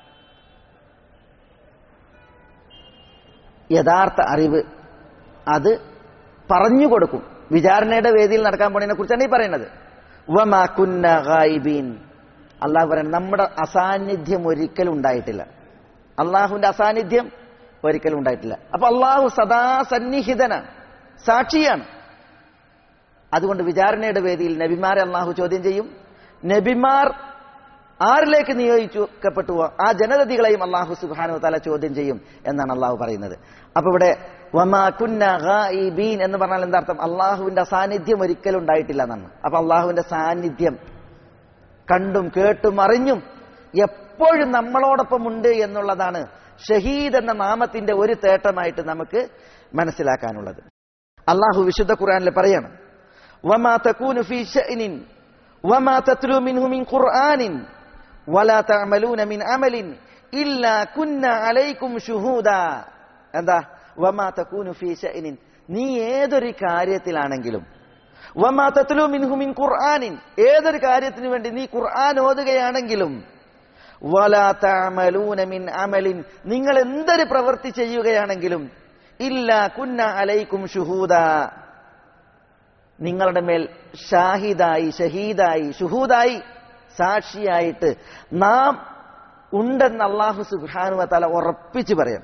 Speaker 2: യഥാർത്ഥ അറിവ് അത് പറഞ്ഞു കൊടുക്കും വിചാരണയുടെ വേദിയിൽ നടക്കാൻ പോണതിനെ കുറിച്ചാണ് ഈ പറയുന്നത് വമാ കുന്ന ഗായിബീൻ അള്ളാഹു പറയുന്നത് നമ്മുടെ അസാന്നിധ്യം ഒരിക്കലും ഉണ്ടായിട്ടില്ല അള്ളാഹുവിന്റെ അസാന്നിധ്യം ഒരിക്കലും ഉണ്ടായിട്ടില്ല അപ്പൊ അള്ളാഹു സദാ സന്നിഹിതനാണ് സാക്ഷിയാണ് അതുകൊണ്ട് വിചാരണയുടെ വേദിയിൽ നബിമാരെ അള്ളാഹു ചോദ്യം ചെയ്യും നബിമാർ ആരിലേക്ക് നിയോഗിക്കപ്പെട്ടുവോ ആ ജനതതികളെയും അള്ളാഹു സുബാനു തല ചോദ്യം ചെയ്യും എന്നാണ് അള്ളാഹു പറയുന്നത് അപ്പൊ ഇവിടെ വമാ കുന്ന ഗായിബീൻ എന്ന് പറഞ്ഞാൽ എന്താ അർത്ഥം അള്ളാഹുവിന്റെ സാന്നിധ്യം ഒരിക്കലും ഉണ്ടായിട്ടില്ല എന്നാണ് അപ്പൊ അള്ളാഹുവിന്റെ സാന്നിധ്യം കണ്ടും കേട്ടും അറിഞ്ഞും എപ്പോഴും നമ്മളോടൊപ്പം ഉണ്ട് എന്നുള്ളതാണ് ഷഹീദ് എന്ന നാമത്തിന്റെ ഒരു തേട്ടമായിട്ട് നമുക്ക് മനസ്സിലാക്കാനുള്ളത് അള്ളാഹു വിശുദ്ധ ഖുർആനിൽ പറയണം വമാ തകൂനു ഫീ ശഅനിൻ വമാ തത്ലു മിൻഹു മിൻ ഖുർആനിൻ വലാ തഅമലൂന മിൻ അമലിൻ ഇല്ലാ കുന്ന അലൈക്കും ഷുഹൂദ എന്താ വമാ തകൂനു ഫീ ശഅനിൻ നീ ഏതൊരു കാര്യത്തിലാണെങ്കിലും വമാ തത്ലു മിൻഹു മിൻ ഖുർആനിൻ ഏതൊരു കാര്യത്തിന് വേണ്ടി നീ ഖുർആൻ ഓതുകയാണെങ്കിലും വലാ തഅമലൂന മിൻ അമലിൻ നിങ്ങൾ എന്തൊരു പ്രവൃത്തി ചെയ്യുകയാണെങ്കിലും ഇല്ല കുന്ന അലൈക്കും ഷുഹൂദ നിങ്ങളുടെ മേൽ ഷാഹിദായി ഷഹീദായി ഷുഹൂദായി സാക്ഷിയായിട്ട് നാം ഉണ്ടെന്ന് അള്ളാഹു സുബാനുവ തല ഉറപ്പിച്ചു പറയാം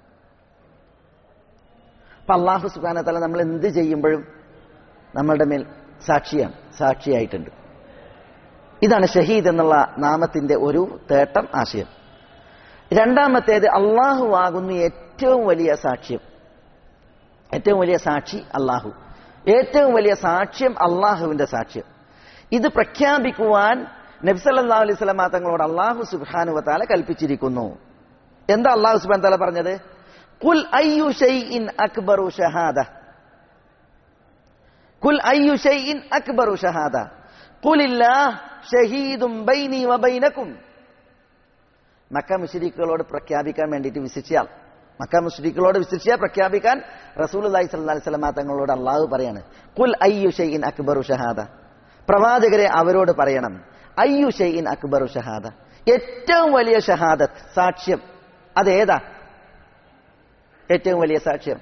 Speaker 2: അപ്പൊ അള്ളാഹു സുബാന തല നമ്മൾ എന്ത് ചെയ്യുമ്പോഴും നമ്മളുടെ മേൽ സാക്ഷിയാണ് സാക്ഷിയായിട്ടുണ്ട് ഇതാണ് ഷഹീദ് എന്നുള്ള നാമത്തിന്റെ ഒരു തേട്ടം ആശയം രണ്ടാമത്തേത് അള്ളാഹു ആകുന്നു ഏറ്റവും വലിയ സാക്ഷ്യം ഏറ്റവും വലിയ സാക്ഷി അള്ളാഹു ഏറ്റവും വലിയ സാക്ഷ്യം അള്ളാഹുവിന്റെ സാക്ഷ്യം ഇത് പ്രഖ്യാപിക്കുവാൻ നബ്സല്ലാ അലൈഹി സ്വലാ തങ്ങളോട് അള്ളാഹു സുബാനു വത്താല കൽപ്പിച്ചിരിക്കുന്നു എന്താ അള്ളാഹു സുബാൻ താല പറഞ്ഞത് കുൽ അയ്യു ഷൈഇൻ അക്ബറു ഷഹാദ കുൽ അയ്യു ഷൈഇൻ അക്ബറു ഷഹാദ കുലില്ലാഹ് ഷഹീദും ബൈനി വബൈനക്കും മക്ക മുഷരിക്കുകളോട് പ്രഖ്യാപിക്കാൻ വേണ്ടിയിട്ട് വിസിച്ചാൽ മക്ക മുഷരിക്കുകളോട് വിസിച്ചാൽ പ്രഖ്യാപിക്കാൻ റസൂൽ അലൈഹി സ്വല്ലി സ്വലമ തങ്ങളോട് അള്ളാഹു പറയാണ് കുൽ അയ്യു ഷൈഇൻ അക്ബറു ഷഹാദ പ്രവാചകരെ അവരോട് പറയണം അയ്യു ഷൈഇൻ അക്ബറു ഷഹാദ ഏറ്റവും വലിയ ഷഹാദത്ത് സാക്ഷ്യം അതേതാ ഏറ്റവും വലിയ സാക്ഷ്യം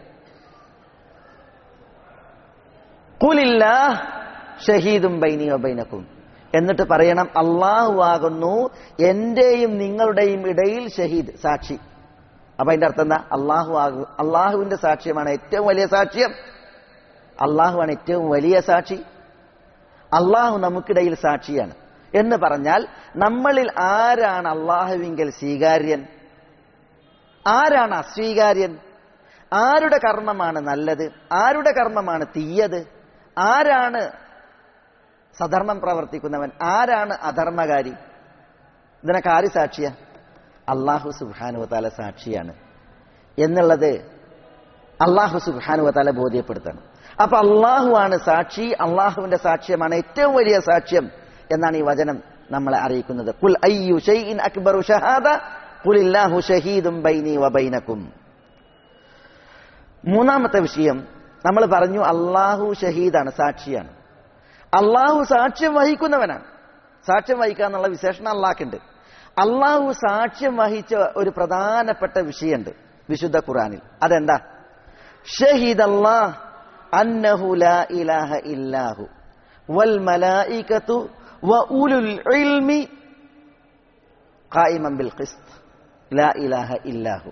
Speaker 2: കുലില്ലാ ഷഹീദും ബൈനി ബൈനക്കും എന്നിട്ട് പറയണം അള്ളാഹു ആകുന്നു എന്റെയും നിങ്ങളുടെയും ഇടയിൽ ഷഹീദ് സാക്ഷി അപ്പൊ അതിന്റെ അർത്ഥം എന്താ അള്ളാഹു ആകു അള്ളാഹുവിന്റെ സാക്ഷ്യമാണ് ഏറ്റവും വലിയ സാക്ഷ്യം അള്ളാഹുവാണ് ഏറ്റവും വലിയ സാക്ഷി അള്ളാഹു നമുക്കിടയിൽ സാക്ഷിയാണ് എന്ന് പറഞ്ഞാൽ നമ്മളിൽ ആരാണ് അള്ളാഹുവിങ്കൽ സ്വീകാര്യൻ ആരാണ് അസ്വീകാര്യൻ ആരുടെ കർമ്മമാണ് നല്ലത് ആരുടെ കർമ്മമാണ് തീയത് ആരാണ് സധർമ്മം പ്രവർത്തിക്കുന്നവൻ ആരാണ് അധർമ്മകാരി ഇതിനൊക്കെ ആര് സാക്ഷിയ അള്ളാഹു സുബാനുവതാല സാക്ഷിയാണ് എന്നുള്ളത് അള്ളാഹു സുബാനുവതാല ബോധ്യപ്പെടുത്തണം അപ്പൊ അള്ളാഹു ആണ് സാക്ഷി അള്ളാഹുവിന്റെ സാക്ഷ്യമാണ് ഏറ്റവും വലിയ സാക്ഷ്യം എന്നാണ് ഈ വചനം നമ്മളെ അറിയിക്കുന്നത് കുൽ അയ്യു ഷൈഇൻ അക്ബറു ഷഹാദ കുലില്ലാഹു ഷഹീദും ബൈനി വബൈനക്കും മൂന്നാമത്തെ വിഷയം നമ്മൾ പറഞ്ഞു അള്ളാഹു ഷഹീദാണ് സാക്ഷിയാണ് അള്ളാഹു സാക്ഷ്യം വഹിക്കുന്നവനാണ് സാക്ഷ്യം വഹിക്കുക എന്നുള്ള വിശേഷണം അള്ളാഹ്ക്കുണ്ട് അള്ളാഹു സാക്ഷ്യം വഹിച്ച ഒരു പ്രധാനപ്പെട്ട വിഷയമുണ്ട് വിശുദ്ധ ഖുറാനിൽ അതെന്താ ഷഹീദ് അല്ലാഹ് അന്നഹു ലാ ഇലാഹ ഇല്ലാഹു വൽ മലായികതു വ ഉലുൽ ഇൽമി ഖായിമൻ ബിൽ ഖിസ്ത് ലാ ഇലാഹ ഇല്ലാഹു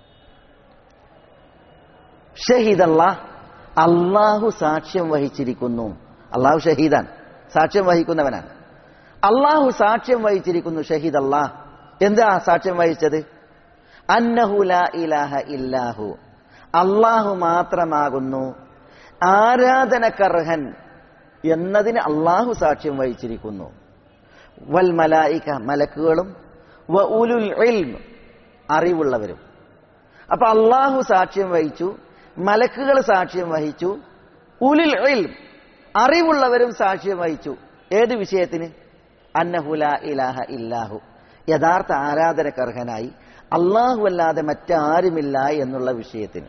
Speaker 2: ഷഹീദ് അല്ലാഹ് അള്ളാഹു സാക്ഷ്യം വഹിച്ചിരിക്കുന്നു അള്ളാഹു ഷഹീദാൻ സാക്ഷ്യം വഹിക്കുന്നവനാണ് അള്ളാഹു സാക്ഷ്യം വഹിച്ചിരിക്കുന്നു ഷഹീദ് അള്ളാഹ് എന്താ സാക്ഷ്യം വഹിച്ചത് അന്നഹു ലാ ഇലാഹ ഇല്ലാഹു അള്ളാഹു മാത്രമാകുന്നു ആരാധനക്കർഹൻ എന്നതിന് അള്ളാഹു സാക്ഷ്യം വഹിച്ചിരിക്കുന്നു വൽ മലായിക മലക്കുകളും വ ഉലുൽ ഇൽം അറിവുള്ളവരും അപ്പൊ അള്ളാഹു സാക്ഷ്യം വഹിച്ചു മലക്കുകൾ സാക്ഷ്യം വഹിച്ചു ഉലുൽ ഇൽം അറിവുള്ളവരും സാക്ഷ്യം വഹിച്ചു ഏത് വിഷയത്തിന് അന്നഹുല ഇലാഹ ഇല്ലാഹു യഥാർത്ഥ ആരാധനക്കർഹനായി അള്ളാഹു അല്ലാതെ മറ്റാരുമില്ല എന്നുള്ള വിഷയത്തിന്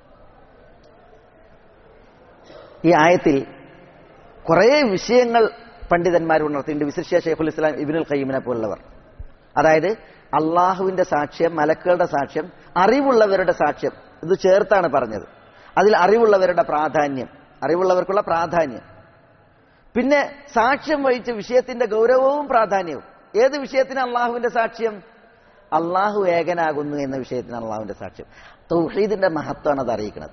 Speaker 2: ഈ ആയത്തിൽ കുറേ വിഷയങ്ങൾ പണ്ഡിതന്മാർ ഉണർത്തിയിട്ടുണ്ട് വിശിഷ്യ ഷെയ്ഖുൽ ഇസ്ലാം ഇബിനുൽ ഖയ്യിമിനെ പോലുള്ളവർ അതായത് അള്ളാഹുവിന്റെ സാക്ഷ്യം മലക്കുകളുടെ സാക്ഷ്യം അറിവുള്ളവരുടെ സാക്ഷ്യം ഇത് ചേർത്താണ് പറഞ്ഞത് അതിൽ അറിവുള്ളവരുടെ പ്രാധാന്യം അറിവുള്ളവർക്കുള്ള പ്രാധാന്യം പിന്നെ സാക്ഷ്യം വഹിച്ച വിഷയത്തിന്റെ ഗൗരവവും പ്രാധാന്യവും ഏത് വിഷയത്തിന് അള്ളാഹുവിന്റെ സാക്ഷ്യം അള്ളാഹു ഏകനാകുന്നു എന്ന വിഷയത്തിന് അള്ളാഹുവിന്റെ സാക്ഷ്യം തൗഹീദിന്റെ മഹത്വമാണ് അത് അറിയിക്കുന്നത്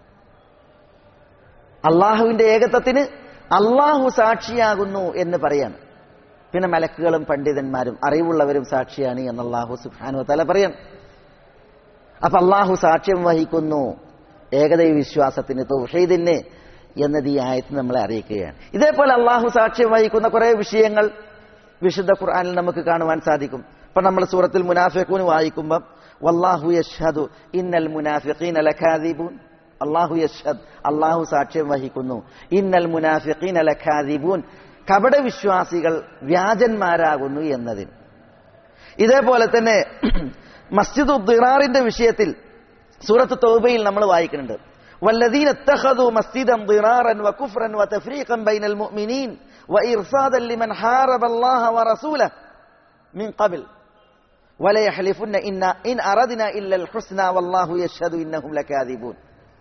Speaker 2: അള്ളാഹുവിന്റെ ഏകത്വത്തിന് അള്ളാഹു സാക്ഷിയാകുന്നു എന്ന് പറയാണ് പിന്നെ മലക്കുകളും പണ്ഡിതന്മാരും അറിവുള്ളവരും സാക്ഷിയാണ് എന്ന് അള്ളാഹു സുഖാനു തല പറയാണ് അപ്പൊ അള്ളാഹു സാക്ഷ്യം വഹിക്കുന്നു ഏകദൈവ വിശ്വാസത്തിന് തൗഹീദിന് എന്നത് ഈ ആയത്ത് നമ്മളെ അറിയിക്കുകയാണ് ഇതേപോലെ അള്ളാഹു സാക്ഷ്യം വഹിക്കുന്ന കുറെ വിഷയങ്ങൾ വിശുദ്ധ ഖുർആനിൽ നമുക്ക് കാണുവാൻ സാധിക്കും ഇപ്പൊ നമ്മൾ സൂറത്തിൽ മുനാഫിഖൂൻ വായിക്കുമ്പോൾ വല്ലാഹു യഷ്ഹദു ഇന്നൽ മുനാഫിഖീന ലഖാദിബൂൻ അള്ളാഹു യഷ്ഹദ് അള്ളാഹു സാക്ഷ്യം വഹിക്കുന്നു ഇന്നൽ മുനാഫിഖീന ലഖാദിബൂൻ കപട വിശ്വാസികൾ വ്യാജന്മാരാകുന്നു എന്നതിന് ഇതേപോലെ തന്നെ മസ്ജിദ് ദിറാറിന്റെ വിഷയത്തിൽ സൂറത്ത് തൗബയിൽ നമ്മൾ വായിക്കുന്നുണ്ട് والذين اتخذوا مسجدا ضرارا وكفرا وتفريقا بين المؤمنين وإرصادا لمن حارب الله ورسوله من قبل ولا يحلفن إن إن أردنا إلا الحسنى والله يشهد إنهم لكاذبون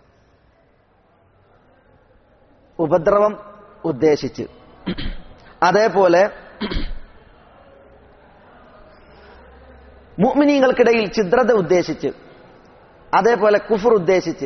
Speaker 2: ഉപദ്രവം ഉദ്ദേശിച്ച് അതേപോലെ മുഅ്മിനീങ്ങൾക്കിടയിൽ ഛിദ്രത ഉദ്ദേശിച്ച് അതേപോലെ കുഫർ ഉദ്ദേശിച്ച്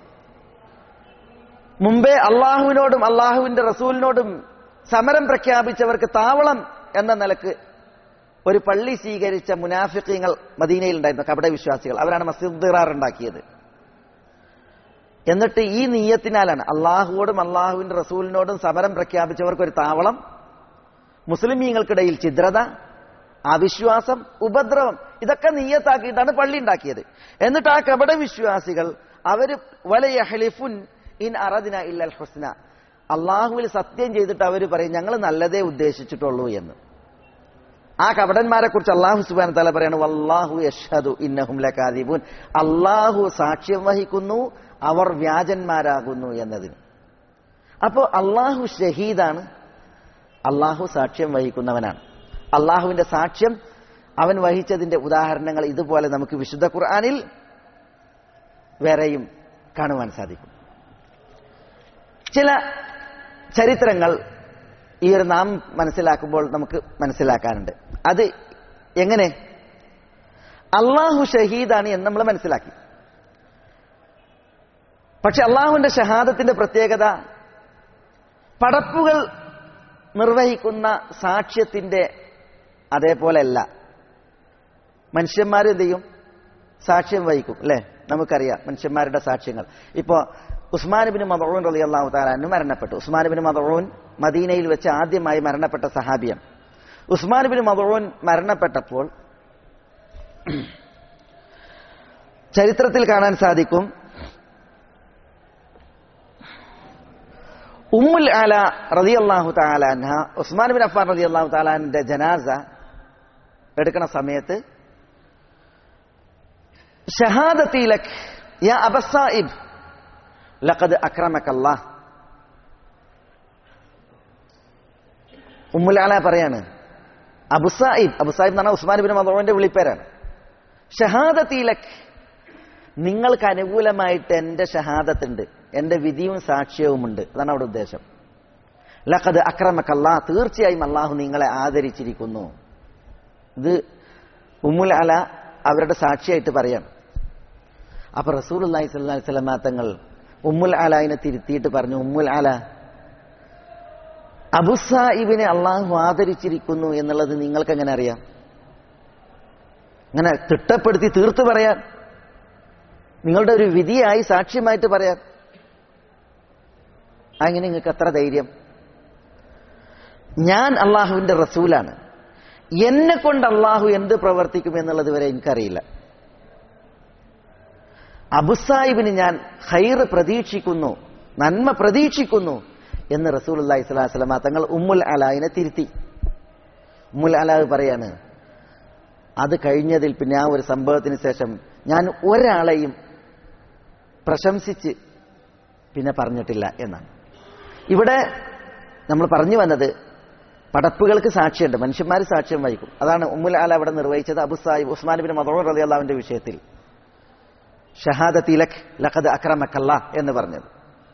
Speaker 2: മുമ്പേ അള്ളാഹുവിനോടും അള്ളാഹുവിന്റെ റസൂലിനോടും സമരം പ്രഖ്യാപിച്ചവർക്ക് താവളം എന്ന നിലക്ക് ഒരു പള്ളി സ്വീകരിച്ച മുനാഫിക്കങ്ങൾ മദീനയിൽ ഉണ്ടായിരുന്നു കപട വിശ്വാസികൾ അവരാണ് മസ്ജിദ് ദിറാർ ഉണ്ടാക്കിയത് എന്നിട്ട് ഈ നീയത്തിനാലാണ് അള്ളാഹുവോടും അള്ളാഹുവിന്റെ റസൂലിനോടും സമരം പ്രഖ്യാപിച്ചവർക്ക് ഒരു താവളം മുസ്ലിമീങ്ങൾക്കിടയിൽ ഛിദ്രത അവിശ്വാസം ഉപദ്രവം ഇതൊക്കെ നീയത്താക്കിയിട്ടാണ് പള്ളി ഉണ്ടാക്കിയത് എന്നിട്ട് ആ കപട വിശ്വാസികൾ അവര് വലയഹ്ലിഫുൻ ഇൻ അറദിന ഇല്ലൽ ഹുസ്ന അള്ളാഹുവിൽ സത്യം ചെയ്തിട്ട് അവർ പറയും ഞങ്ങൾ നല്ലതേ ഉദ്ദേശിച്ചിട്ടുള്ളൂ എന്ന് ആ കപടന്മാരെ കുറിച്ച് അള്ളാഹു സുബാൻ തല പറയാണ് വല്ലാഹു യഷദു ഇന്നഹും ലകാദിബൂൻ അള്ളാഹു സാക്ഷ്യം വഹിക്കുന്നു അവർ വ്യാജന്മാരാകുന്നു എന്നതിന് അപ്പോൾ അള്ളാഹു ഷഹീദാണ് അള്ളാഹു സാക്ഷ്യം വഹിക്കുന്നവനാണ് അള്ളാഹുവിന്റെ സാക്ഷ്യം അവൻ വഹിച്ചതിന്റെ ഉദാഹരണങ്ങൾ ഇതുപോലെ നമുക്ക് വിശുദ്ധ ഖുർആാനിൽ വേറെയും കാണുവാൻ സാധിക്കും ചില ചരിത്രങ്ങൾ ഈ ഒരു നാം മനസ്സിലാക്കുമ്പോൾ നമുക്ക് മനസ്സിലാക്കാനുണ്ട് അത് എങ്ങനെ അള്ളാഹു ഷഹീദാണ് എന്ന് നമ്മൾ മനസ്സിലാക്കി പക്ഷെ അള്ളാഹുവിന്റെ ഷഹാദത്തിന്റെ പ്രത്യേകത പടപ്പുകൾ നിർവഹിക്കുന്ന സാക്ഷ്യത്തിന്റെ അതേപോലെയല്ല മനുഷ്യന്മാർ എന്ത് ചെയ്യും സാക്ഷ്യം വഹിക്കും അല്ലെ നമുക്കറിയാം മനുഷ്യന്മാരുടെ സാക്ഷ്യങ്ങൾ ഇപ്പോ ഉസ്മാൻ ബിൻ മദഊൻ റളി അള്ളാഹു താലാനു മരണപ്പെട്ടു ഉസ്മാൻ ബിൻ മദഊൻ മദീനയിൽ വെച്ച് ആദ്യമായി മരണപ്പെട്ട സഹാബിയം ഉസ്മാൻ ബിൻ മദഊൻ മരണപ്പെട്ടപ്പോൾ ചരിത്രത്തിൽ കാണാൻ സാധിക്കും ഉമ്മുൽ ആല റതി അള്ളാഹു താലാൻഹ ഉസ്മാൻ ബിൻ അഫാൻ റതി അള്ളാഹു താലാന്റെ ജനാസ എടുക്കണ സമയത്ത് ഷഹാദത്തിലക് യാ അബസായിബ് ലഖദ് അക്രമക്കല്ലാ ഉമ്മുലാല പറയാണ് അബുസായിബ് അബുസായിബ് എന്ന് പറഞ്ഞാൽ ഉസ്മാൻ ബിൻ മദോവിന്റെ വിളിപ്പേരാണ് ഷഹാദത്തിലക് നിങ്ങൾക്ക് അനുകൂലമായിട്ട് എന്റെ ഷഹാദത്തുണ്ട് എന്റെ വിധിയും സാക്ഷ്യവുമുണ്ട് അതാണ് അവിടെ ഉദ്ദേശം ലഖദ് അക്രമക്കല്ലാ തീർച്ചയായും അള്ളാഹു നിങ്ങളെ ആദരിച്ചിരിക്കുന്നു ഇത് ഉമ്മുൽ അല അവരുടെ സാക്ഷിയായിട്ട് പറയാണ് അപ്പൊ റസൂൽ അള്ളാഹി സ്വല്ലി സ്വലമാ തങ്ങൾ ഉമ്മുൽ അലായിനെ തിരുത്തിയിട്ട് പറഞ്ഞു ഉമ്മുൽ അല അബുസാഹിബിനെ അള്ളാഹു ആദരിച്ചിരിക്കുന്നു എന്നുള്ളത് നിങ്ങൾക്ക് എങ്ങനെ അറിയാം അങ്ങനെ തിട്ടപ്പെടുത്തി തീർത്തു പറയാൻ നിങ്ങളുടെ ഒരു വിധിയായി സാക്ഷ്യമായിട്ട് പറയാൻ അങ്ങനെ നിങ്ങൾക്ക് എത്ര ധൈര്യം ഞാൻ അള്ളാഹുവിന്റെ റസൂലാണ് എന്നെ കൊണ്ട് അള്ളാഹു എന്ത് പ്രവർത്തിക്കും എന്നുള്ളത് വരെ എനിക്കറിയില്ല അബുസാഹിബിന് ഞാൻ ഹൈറ് പ്രതീക്ഷിക്കുന്നു നന്മ പ്രതീക്ഷിക്കുന്നു എന്ന് റസൂൽ അള്ളാഹി സ്വലാഹു വസ്ലമ തങ്ങൾ ഉമ്മുൽ അലായിനെ തിരുത്തി ഉമ്മുൽ അലാഹ് പറയാണ് അത് കഴിഞ്ഞതിൽ പിന്നെ ആ ഒരു സംഭവത്തിന് ശേഷം ഞാൻ ഒരാളെയും പ്രശംസിച്ച് പിന്നെ പറഞ്ഞിട്ടില്ല എന്നാണ് ഇവിടെ നമ്മൾ പറഞ്ഞു വന്നത് പടപ്പുകൾക്ക് സാക്ഷിയുണ്ട് മനുഷ്യന്മാർ സാക്ഷ്യം വഹിക്കും അതാണ് ഉമ്മുൽ ആല അവിടെ നിർവഹിച്ചത് അബു സാഹിബ് ഉസ്മാൻ ബിൻ മദോർ അലി അള്ളാവിന്റെ വിഷയത്തിൽ ഷഹാദത്തിലക് ലഖദ് അക്രമക്കല്ല എന്ന് പറഞ്ഞത്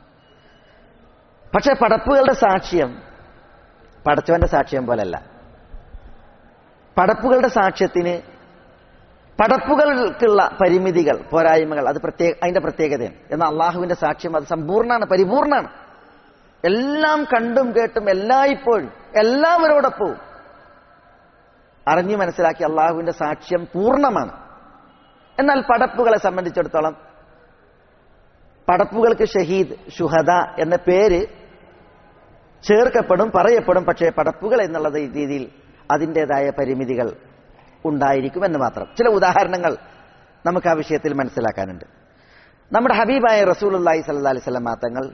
Speaker 2: പക്ഷെ പടപ്പുകളുടെ സാക്ഷ്യം പടച്ചവന്റെ സാക്ഷ്യം പോലല്ല പടപ്പുകളുടെ സാക്ഷ്യത്തിന് പടപ്പുകൾക്കുള്ള പരിമിതികൾ പോരായ്മകൾ അത് പ്രത്യേക അതിന്റെ പ്രത്യേകതയാണ് എന്നാൽ അള്ളാഹുവിന്റെ സാക്ഷ്യം അത് സമ്പൂർണ്ണമാണ് പരിപൂർണമാണ് എല്ലാം കണ്ടും കേട്ടും എല്ലായ്പ്പോഴും എല്ലാവരോടൊപ്പവും അറിഞ്ഞു മനസ്സിലാക്കി അള്ളാഹുവിന്റെ സാക്ഷ്യം പൂർണ്ണമാണ് എന്നാൽ പടപ്പുകളെ സംബന്ധിച്ചിടത്തോളം പടപ്പുകൾക്ക് ഷഹീദ് ഷുഹദ എന്ന പേര് ചേർക്കപ്പെടും പറയപ്പെടും പക്ഷേ പടപ്പുകൾ എന്നുള്ള രീതിയിൽ അതിൻ്റെതായ പരിമിതികൾ ഉണ്ടായിരിക്കും എന്ന് മാത്രം ചില ഉദാഹരണങ്ങൾ നമുക്ക് ആ വിഷയത്തിൽ മനസ്സിലാക്കാനുണ്ട് നമ്മുടെ ഹബീബായ റസൂൽ അള്ളാഹി സല്ലാ അലൈഹി സ്വലം മാത്തങ്ങൾ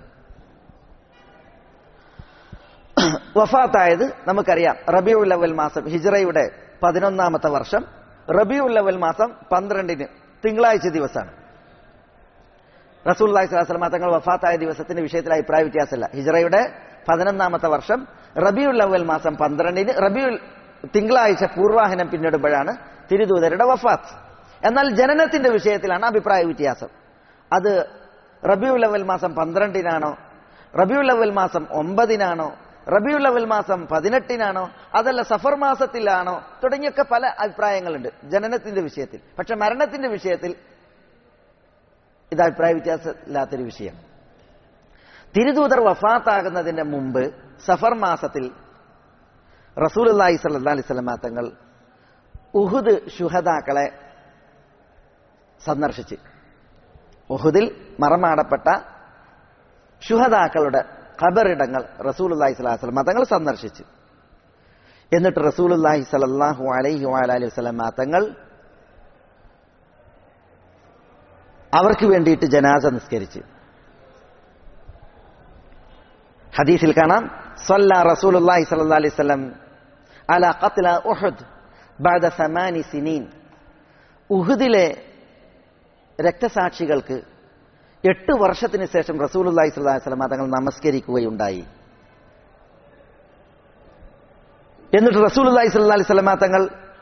Speaker 2: വഫാത്തായത് നമുക്കറിയാം റബിയുൽ അവൽ മാസം ഹിജ്റയുടെ പതിനൊന്നാമത്തെ വർഷം റബിയുൽ അവൽ മാസം പന്ത്രണ്ടിന് തിങ്കളാഴ്ച ദിവസമാണ് റസൂൽ അള്ളാഹി സ്വലാസ്ലം തങ്ങൾ വഫാത്തായ ദിവസത്തിന്റെ വിഷയത്തിൽ അഭിപ്രായ വ്യത്യാസമില്ല ഹിജ്റയുടെ പതിനൊന്നാമത്തെ വർഷം റബിയുൽ അവൽ മാസം പന്ത്രണ്ടിന് റബിയുൽ തിങ്കളാഴ്ച പൂർവാഹനം പിന്നിടുമ്പോഴാണ് തിരുദൂതരുടെ വഫാത്ത് എന്നാൽ ജനനത്തിന്റെ വിഷയത്തിലാണ് അഭിപ്രായ വ്യത്യാസം അത് റബിയുൽ അവൽ മാസം പന്ത്രണ്ടിനാണോ റബിയുൽ അവൽ മാസം ഒമ്പതിനാണോ റബിയുൽ അവൽ മാസം പതിനെട്ടിനാണോ അതല്ല സഫർ മാസത്തിലാണോ തുടങ്ങിയൊക്കെ പല അഭിപ്രായങ്ങളുണ്ട് ജനനത്തിന്റെ വിഷയത്തിൽ പക്ഷെ മരണത്തിന്റെ വിഷയത്തിൽ ഇത് അഭിപ്രായ വ്യത്യാസമില്ലാത്തൊരു വിഷയം തിരുദൂതർ വഫാത്താകുന്നതിന് മുമ്പ് സഫർ മാസത്തിൽ റസൂൽ അള്ളാഹി സല്ലാ അലൈഹി സ്വലമാ തങ്ങൾ ഉഹുദ് ശുഹദാക്കളെ സന്ദർശിച്ച് ഉഹുദിൽ മറമാടപ്പെട്ട ശുഹദാക്കളുടെ ഖബറിടങ്ങൾ റസൂൽ അള്ളാഹി സ്വലാഹു വസ്ലം തങ്ങൾ സന്ദർശിച്ചു എന്നിട്ട് റസൂൽ അള്ളാഹി സലല്ലാഹു അലൈഹി അലൈഹി വസ്ലം തങ്ങൾ അവർക്ക് വേണ്ടിയിട്ട് ജനാസ നിസ്കരിച്ച് ഹദീസിൽ കാണാം صلى رسول الله صلى الله عليه وسلم على قتل أحد بعد ثمان سنين ഉഹുദിലെ രക്തസാക്ഷികൾക്ക് എട്ട് വർഷത്തിന് ശേഷം റസൂലുല്ലാഹി സ്വല്ലല്ലാഹി അലൈഹി വസല്ലം തങ്ങൾ നമസ്കരിക്കുകയുണ്ടായി എന്നിട്ട് റസൂലുല്ലാഹി സ്വല്ലല്ലാഹി അലൈഹി വസല്ലം തങ്ങൾ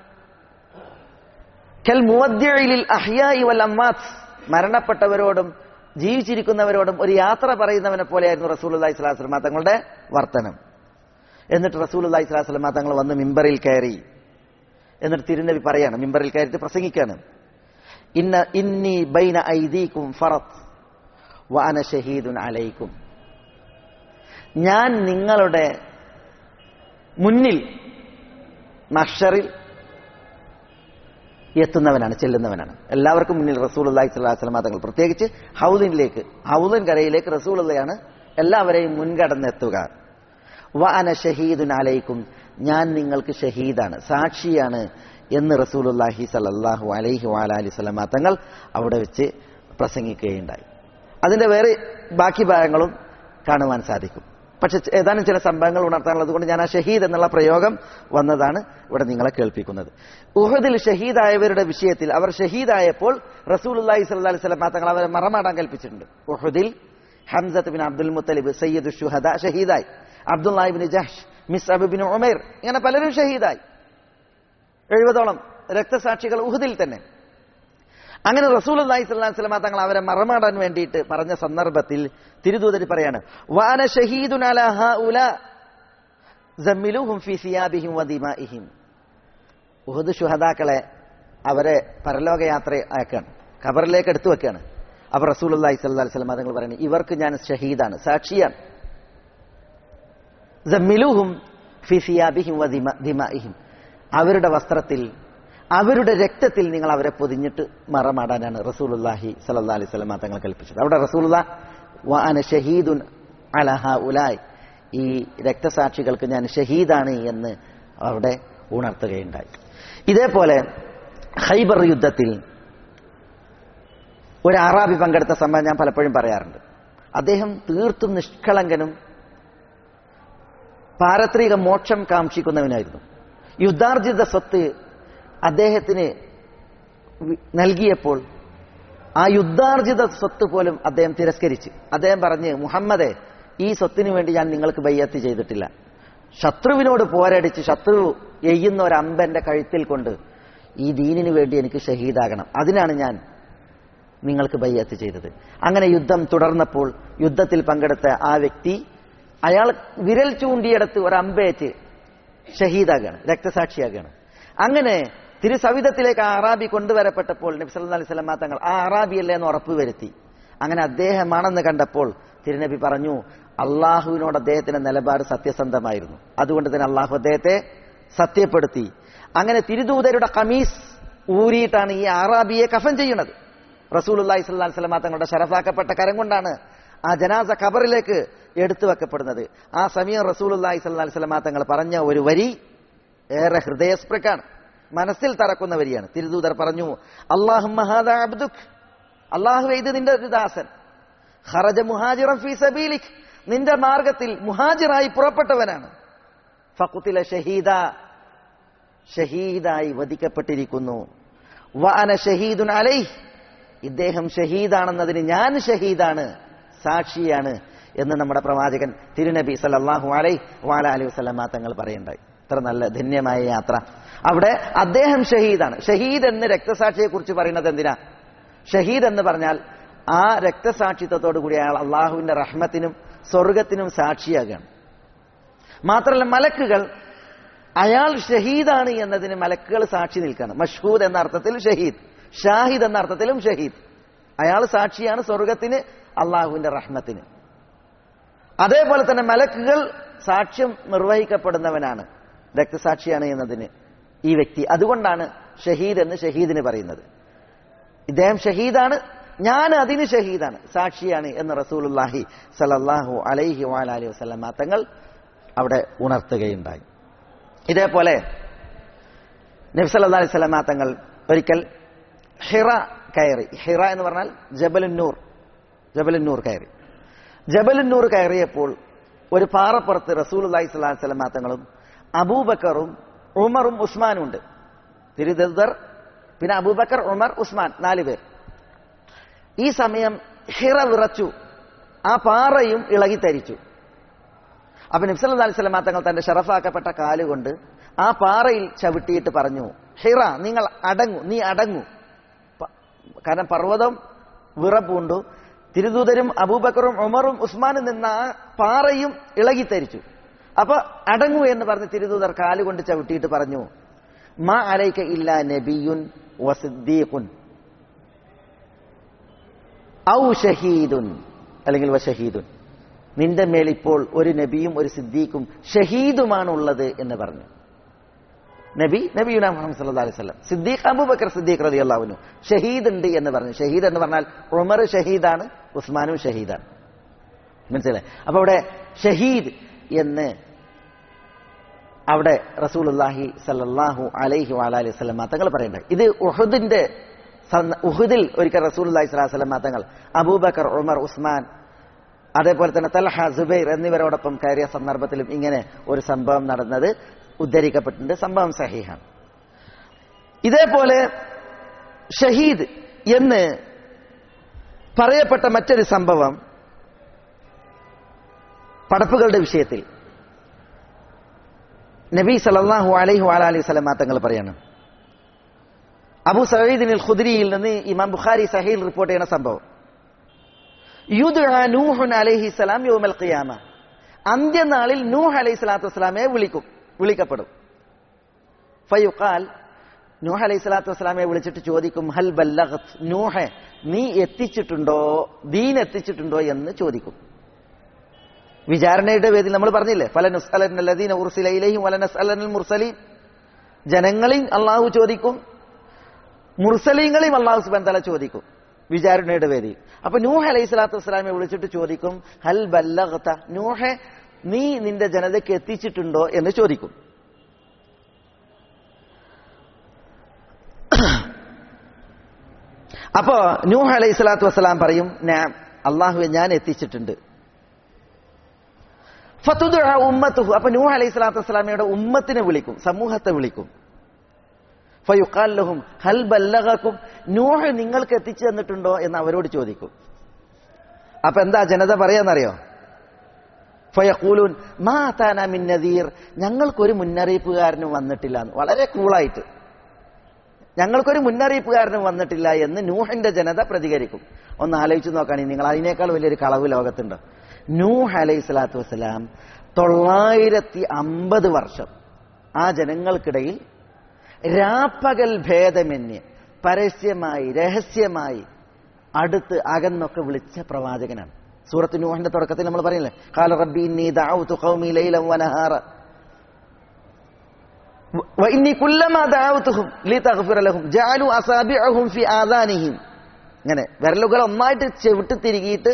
Speaker 2: കൽ മുവദ്ദിഇലിൽ അഹ്യാഇ വൽ അമ്മാത്ത് മരണപ്പെട്ടവരോടും ജീവിച്ചിരിക്കുന്നവരോടും ഒരു യാത്ര പറയുന്നവനെ പോലെയായിരുന്നു റസൂലുല്ലാഹി സ്വല്ലല്ലാഹി അലൈഹി വസല്ലം തങ്ങളുടെ വർത്തനം എന്നിട്ട് റസൂലുല്ലാഹി സ്വല്ലല്ലാഹി അലൈഹി വസല്ലം തങ്ങൾ വന്ന് മിമ്പറിൽ കയറി എന്നിട്ട് തിരുനബി പറയാണ് മിമ്പറിൽ കയറിയിട്ട് പ്രസംഗിക്കാണ് ഇന്ന ഇന്നി ബൈന ഐദീക്കും ഫറത്ത് വാന ഷഹീദുൻ അലൈക്കും ഞാൻ നിങ്ങളുടെ മുന്നിൽ മഷറിൽ എത്തുന്നവനാണ് ചെല്ലുന്നവനാണ് എല്ലാവർക്കും മുന്നിൽ റസൂൽ അള്ളാഹി സ്വലാഹു വസ്ലമ തങ്ങൾ പ്രത്യേകിച്ച് ഹൗദിനിലേക്ക് ഹൗദൻ കരയിലേക്ക് റസൂൽ അള്ളയാണ് എല്ലാവരെയും മുൻകടന്നെത്തുക വാന ഷഹീദുൻ അലൈക്കും ഞാൻ നിങ്ങൾക്ക് ഷഹീദാണ് സാക്ഷിയാണ് എന്ന് റസൂലുല്ലാഹി സലല്ലാഹു അലൈഹി വാലി സ്വലമ തങ്ങൾ അവിടെ വെച്ച് പ്രസംഗിക്കുകയുണ്ടായി അതിന്റെ വേറെ ബാക്കി ഭാഗങ്ങളും കാണുവാൻ സാധിക്കും പക്ഷെ ഏതാനും ചില സംഭവങ്ങൾ ഉണർത്താനുള്ളത് കൊണ്ട് ഞാൻ ആ ഷഹീദ് എന്നുള്ള പ്രയോഗം വന്നതാണ് ഇവിടെ നിങ്ങളെ കേൾപ്പിക്കുന്നത് ഉഹദിൽ ഷഹീദായവരുടെ വിഷയത്തിൽ അവർ ഷഹീദായപ്പോൾ റസൂലുല്ലാഹി സല്ലാ അലൈഹി സ്വലമ തങ്ങൾ അവരെ മറമാടാൻ കൽപ്പിച്ചിട്ടുണ്ട് ഉഹദിൽ ഹംസത്ത് ബിൻ അബ്ദുൽ മുത്തലിബ് സയ്യദ് ഷുഹദ ഷഹീദായി അബ്ദുല്ലാഹിബിൻ ജഹ്ഷ് മിസ് അബുബിൻ ഉമേർ ഇങ്ങനെ പലരും ഷഹീദായി എഴുപതോളം രക്തസാക്ഷികൾ ഉഹുദിൽ തന്നെ അങ്ങനെ റസൂൽ അള്ളാഹി സ്വലാം സ്വലമ തങ്ങൾ അവരെ മറമാടാൻ വേണ്ടിയിട്ട് പറഞ്ഞ സന്ദർഭത്തിൽ തിരുദൂതരി പറയാണ് വാന ഷഹീദുൻ അലാ ഹഉല സമ്മിലുഹും ഫീ സിയാബിഹിം വദിമാഇഹിം ഉഹദ് ശുഹദാക്കളെ അവരെ പരലോകയാത്ര ആക്കാണ് ഖബറിലേക്ക് എടുത്തു വെക്കാണ് അവർ റസൂൽ അള്ളാഹി സ്വല്ലാ സ്വലമ തങ്ങൾ പറയുന്നത് ഇവർക്ക് ഞാൻ ഷഹീദാണ് സാക്ഷിയാണ് സമ്മിലുഹും ഫീ സിയാബിഹിം വദിമാഇഹിം അവരുടെ വസ്ത്രത്തിൽ അവരുടെ രക്തത്തിൽ നിങ്ങൾ അവരെ പൊതിഞ്ഞിട്ട് മറമാടാനാണ് റസൂലുല്ലാഹി സല്ലാ അലൈഹി സ്വലമ തങ്ങൾ കൽപ്പിച്ചത് അവിടെ റസൂലുള്ള വാന ഷഹീദുൻ അലഹ ഉലായ് ഈ രക്തസാക്ഷികൾക്ക് ഞാൻ ഷഹീദാണ് എന്ന് അവിടെ ഉണർത്തുകയുണ്ടായി ഇതേപോലെ ഹൈബർ യുദ്ധത്തിൽ ഒരു അറാബി പങ്കെടുത്ത സംഭവം ഞാൻ പലപ്പോഴും പറയാറുണ്ട് അദ്ദേഹം തീർത്തും നിഷ്കളങ്കനും പാരത്രിക മോക്ഷം കാക്ഷിക്കുന്നവനായിരുന്നു യുദ്ധാർജിത സ്വത്ത് അദ്ദേഹത്തിന് നൽകിയപ്പോൾ ആ യുദ്ധാർജിത സ്വത്ത് പോലും അദ്ദേഹം തിരസ്കരിച്ച് അദ്ദേഹം പറഞ്ഞ് മുഹമ്മദെ ഈ സ്വത്തിന് വേണ്ടി ഞാൻ നിങ്ങൾക്ക് ബയ്യത്ത് ചെയ്തിട്ടില്ല ശത്രുവിനോട് പോരടിച്ച് ശത്രു എയ്യുന്ന ഒരു അമ്പന്റെ കഴുത്തിൽ കൊണ്ട് ഈ ദീനിനു വേണ്ടി എനിക്ക് ഷഹീദാകണം അതിനാണ് ഞാൻ നിങ്ങൾക്ക് ബയ്യത്ത് ചെയ്തത് അങ്ങനെ യുദ്ധം തുടർന്നപ്പോൾ യുദ്ധത്തിൽ പങ്കെടുത്ത ആ വ്യക്തി അയാൾ വിരൽ ചൂണ്ടിയെടുത്ത് ഒരു അമ്പേറ്റ് ഷഹീദാകാണ് രക്തസാക്ഷിയാകാണ് അങ്ങനെ തിരുസവിധത്തിലേക്ക് ആ അറാബി കൊണ്ടുവരപ്പെട്ടപ്പോൾ നബി സല്ലല്ലാഹു അലൈഹി വസല്ലം തങ്ങൾ ആ അറാബിയല്ലേ എന്ന് ഉറപ്പുവരുത്തി അങ്ങനെ അദ്ദേഹമാണെന്ന് കണ്ടപ്പോൾ തിരുനബി പറഞ്ഞു അള്ളാഹുവിനോട് അദ്ദേഹത്തിന്റെ നിലപാട് സത്യസന്ധമായിരുന്നു അതുകൊണ്ട് തന്നെ അള്ളാഹു അദ്ദേഹത്തെ സത്യപ്പെടുത്തി അങ്ങനെ തിരുദൂതരുടെ കമീസ് ഊരിയിട്ടാണ് ഈ അറാബിയെ കഫൻ ചെയ്യുന്നത് റസൂലുള്ളാഹി സ്വല്ലല്ലാഹു അലൈഹി വസല്ലം തങ്ങളുടെ ശരഫാക്കപ്പെട്ട കരം കൊണ്ടാണ് ആ ജനാസ ഖബറിലേക്ക് എടുത്തു വെക്കപ്പെടുന്നത് ആ സമയം റസൂലുള്ളാഹി സ്വല്ലല്ലാഹു അലൈഹി വസല്ലം തങ്ങൾ പറഞ്ഞ ഒരു വരി ഏറെ ഹൃദയസ്പൃക്കാണ് മനസ്സിൽ തറക്കുന്ന വരിയാണ് തിരുദൂതർ പറഞ്ഞു അള്ളാഹുമ്മ ഹാദാ അബ്ദുക് അള്ളാഹു ഇത് നിന്റെ ഒരു ദാസൻ ഖറജ മുഹാജിറൻ ഫീ സബീലിക് നിന്റെ മാർഗത്തിൽ മുഹാജിറായി പുറപ്പെട്ടവനാണ് ഫഖുത്തില ഷഹീദ ഷഹീദായി വധിക്കപ്പെട്ടിരിക്കുന്നു വഅന ഷഹീദുൻ അലൈഹ് ഇദ്ദേഹം ഷഹീദാണെന്നതിന് ഞാൻ ഷഹീദാണ് സാക്ഷിയാണ് എന്ന് നമ്മുടെ പ്രവാചകൻ തിരുനബി സല്ലല്ലാഹു അലൈഹി വാല അലൈഹി വസല്ലമ തങ്ങൾ പറയുണ്ടായി ഇത്ര നല്ല ധന്യമായ യാത്ര അവിടെ അദ്ദേഹം ഷഹീദാണ് ഷഹീദ് എന്ന് രക്തസാക്ഷിയെ കുറിച്ച് പറയുന്നത് എന്തിനാ ഷഹീദ് എന്ന് പറഞ്ഞാൽ ആ രക്തസാക്ഷിത്വത്തോടു കൂടി അയാൾ അള്ളാഹുവിന്റെ റഹ്മത്തിനും സ്വർഗത്തിനും സാക്ഷിയാകുകയാണ് മാത്രമല്ല മലക്കുകൾ അയാൾ ഷഹീദാണ് എന്നതിന് മലക്കുകൾ സാക്ഷി നിൽക്കുകയാണ് മഷ്ഹൂദ് എന്ന അർത്ഥത്തിൽ ഷഹീദ് ഷാഹിദ് എന്ന അർത്ഥത്തിലും ഷഹീദ് അയാൾ സാക്ഷിയാണ് സ്വർഗത്തിന് അള്ളാഹുവിന്റെ റഹ്മത്തിന് അതേപോലെ തന്നെ മലക്കുകൾ സാക്ഷ്യം നിർവഹിക്കപ്പെടുന്നവനാണ് രക്തസാക്ഷിയാണ് എന്നതിന് ഈ വ്യക്തി അതുകൊണ്ടാണ് ഷഹീദ് എന്ന് ഷഹീദിന് പറയുന്നത് ഇദ്ദേഹം ഷഹീദാണ് ഞാൻ അതിന് ഷഹീദാണ് സാക്ഷിയാണ് എന്ന് റസൂലുല്ലാഹി സലല്ലാഹു അലൈഹി വാലി വസ്ലമ തങ്ങൾ അവിടെ ഉണർത്തുകയുണ്ടായി ഇതേപോലെ നബ്സല്ലാ അലൈഹി സ്വലമ തങ്ങൾ ഒരിക്കൽ ഹിറ കയറി ഹിറ എന്ന് പറഞ്ഞാൽ ജബലുന്നൂർ ജബലുന്നൂർ കയറി ജബലുന്നൂർ കയറിയപ്പോൾ ഒരു പാറപ്പുറത്ത് റസൂൽ അള്ളാഹി സ്വലാഹി സ്വലമ തങ്ങളും അബൂബക്കറും ഉമറും ഉസ്മാനും ഉണ്ട് തിരുദർ പിന്നെ അബൂബക്കർ ഉമർ ഉസ്മാൻ നാല് പേർ ഈ സമയം ഹിറ വിറച്ചു ആ പാറയും ഇളകിത്തരിച്ചു അപ്പൊ നബ്സല്ലാ അലൈഹി സ്വലമ തങ്ങൾ തന്റെ ഷറഫാക്കപ്പെട്ട കാലുകൊണ്ട് ആ പാറയിൽ ചവിട്ടിയിട്ട് പറഞ്ഞു ഹിറ നിങ്ങൾ അടങ്ങു നീ അടങ്ങു പ- കാരണം പർവ്വതം വിറപ്പൂണ്ടു തിരുദൂതരും അബൂബക്കറും ഉമറും ഉസ്മാനും നിന്ന ആ പാറയും ഇളകിത്തരിച്ചു അപ്പൊ അടങ്ങു എന്ന് പറഞ്ഞ് തിരുദൂതർ കാലുകൊണ്ട് ചവിട്ടിയിട്ട് പറഞ്ഞു മാ അലൈക്ക ഇല്ല നബിയുൻ വസിദ്ദീഖുൻ ഔ ഷഹീദുൻ അല്ലെങ്കിൽ വഷഹീദുൻ നിന്റെ മേൽ ഇപ്പോൾ ഒരു നബിയും ഒരു സിദ്ദീഖും ഷഹീദുമാണ് ഉള്ളത് എന്ന് പറഞ്ഞു നബി നബിയുന മുഹമ്മദ് സല്ലല്ലാഹു അലൈഹി വസല്ലം സിദ്ദീഖ് അബൂബക്കർ സിദ്ദീഖ് റളിയല്ലാഹു അൻഹു ഷഹീദ് ഉണ്ട് എന്ന് പറഞ്ഞു ഷഹീദ് എന്ന് പറഞ്ഞാൽ ഉമർ ഷഹീദാണ് ഉസ്മാനും ഷഹീദാണ് മനസ്സിലായി അപ്പൊ അവിടെ ഷഹീദ് എന്ന് അവിടെ റസൂലുള്ളാഹി സല്ലല്ലാഹു അലൈഹി വഅലൈഹി വസല്ലം തങ്ങൾ പറയുന്നുണ്ട് ഇത് ഉഹുദിന്റെ സന്ദ- ഉഹുദിൽ ഒരിക്കൽ റസൂലുള്ളാഹി സ്വല്ലല്ലാഹു അലൈഹി വസല്ലം തങ്ങൾ അബൂബക്കർ ഉമർ ഉസ്മാൻ അതേപോലെ തന്നെ തൽഹ സുബൈർ എന്നിവരോടൊപ്പം കയറിയ സന്ദർഭത്തിലും ഇങ്ങനെ ഒരു സംഭവം നടന്നത് ഉദ്ധരിക്കപ്പെട്ടിട്ടുണ്ട് സംഭവം സഹീഹാണ് ഇതേപോലെ ഷഹീദ് എന്ന് പറയപ്പെട്ട മറ്റൊരു സംഭവം പടപ്പുകളുടെ വിഷയത്തിൽ നബി സല്ലല്ലാഹു അലൈഹി വഅലൈഹി വസല്ലം തങ്ങൾ പറയാണ് അബു സഈദിൻ ഖുദ്രിയിൽ നിന്ന് ഇമാം ബുഖാരി സഹീൽ റിപ്പോർട്ട് ചെയ്യുന്ന സംഭവം യുദ്അ നൂഹുൻ അലൈഹി സലാം യൗമൽ ഖിയാമ അന്ത്യനാളിൽ നൂഹ് അലൈഹി സ്വലാത്തു വസ്സലാമെ വിളിക്കും വിളിക്കപ്പെടും ഫയുഖാൽ നൂഹ് അലൈഹി സ്വലാത്തു വസ്സലാമെ വിളിച്ചിട്ട് ചോദിക്കും ഹൽ ബല്ലഗത് നൂഹെ നീ എത്തിച്ചിട്ടുണ്ടോ ദീൻ എത്തിച്ചിട്ടുണ്ടോ എന്ന് ചോദിക്കും വിചാരണയുടെ വേദിയിൽ നമ്മൾ പറഞ്ഞില്ലേ ഫല നുസ്അലീന ഉർസിലയിലെയും വല നസ്അലനൽ മുർസലീൻ ജനങ്ങളെയും അള്ളാഹു ചോദിക്കും മുർസലീങ്ങളെയും അള്ളാഹു സുബാൻ തല ചോദിക്കും വിചാരണയുടെ വേദിയിൽ അപ്പൊ നൂഹ് അലൈഹി സ്വലാത്തു വസ്സലാമെ വിളിച്ചിട്ട് ചോദിക്കും ഹൽ ബല്ലഗത നൂഹെ നീ നിന്റെ ജനതയ്ക്ക് എത്തിച്ചിട്ടുണ്ടോ എന്ന് ചോദിക്കും അപ്പോ നൂഹ് അലൈഹി സ്വലാത്തു വസ്സലാം പറയും ഞാൻ അള്ളാഹുവെ ഞാൻ എത്തിച്ചിട്ടുണ്ട് ഫത്തുദുഅ ഉമ്മത്തുഹു അപ്പൊ നൂഹ് അലൈഹി സ്വലാത്തു വസ്സലാമയുടെ ഉമ്മത്തിനെ വിളിക്കും സമൂഹത്തെ വിളിക്കും ഫയുഖാൽ ലഹും ഹൽ ബല്ലഗക്കും നൂഹ് നിങ്ങൾക്ക് എത്തിച്ചു തന്നിട്ടുണ്ടോ എന്ന് അവരോട് ചോദിക്കും അപ്പൊ എന്താ ജനത പറയാന്നറിയോ ഫയഖൂലൂൻ മാ താന മിൻ നദീർ ഞങ്ങൾക്കൊരു മുന്നറിയിപ്പുകാരനും വന്നിട്ടില്ല എന്ന് വളരെ കൂളായിട്ട് ഞങ്ങൾക്കൊരു മുന്നറിയിപ്പുകാരനും വന്നിട്ടില്ല എന്ന് നൂഹിന്റെ ജനത പ്രതികരിക്കും ഒന്ന് ആലോചിച്ച് നോക്കുകയാണെങ്കിൽ നിങ്ങൾ അതിനേക്കാൾ വലിയൊരു കളവ് ലോകത്തുണ്ട് നൂഹ് അലൈഹി സ്വലാത്തു വസ്സലാം തൊള്ളായിരത്തി അമ്പത് വർഷം ആ ജനങ്ങൾക്കിടയിൽ രാപ്പകൽ ഭേദമന്യേ പരസ്യമായി രഹസ്യമായി അടുത്ത് അകന്നൊക്കെ വിളിച്ച പ്രവാചകനാണ് സൂറത്ത് നൂഹിന്റെ തുടക്കത്തിൽ നമ്മൾ പറയില്ലേ കാല റബ്ബി ഇന്നി ദഅവ്തു ഖൗമി ലൈലൻ വനഹാറ وإني كلما دعوتهم لتغفر لهم جعلوا أصابعهم في آذانهم അങ്ങനെ വിരലുകൾ ഒന്നായിട്ട് ചെവിട്ട് തിരികിയിട്ട്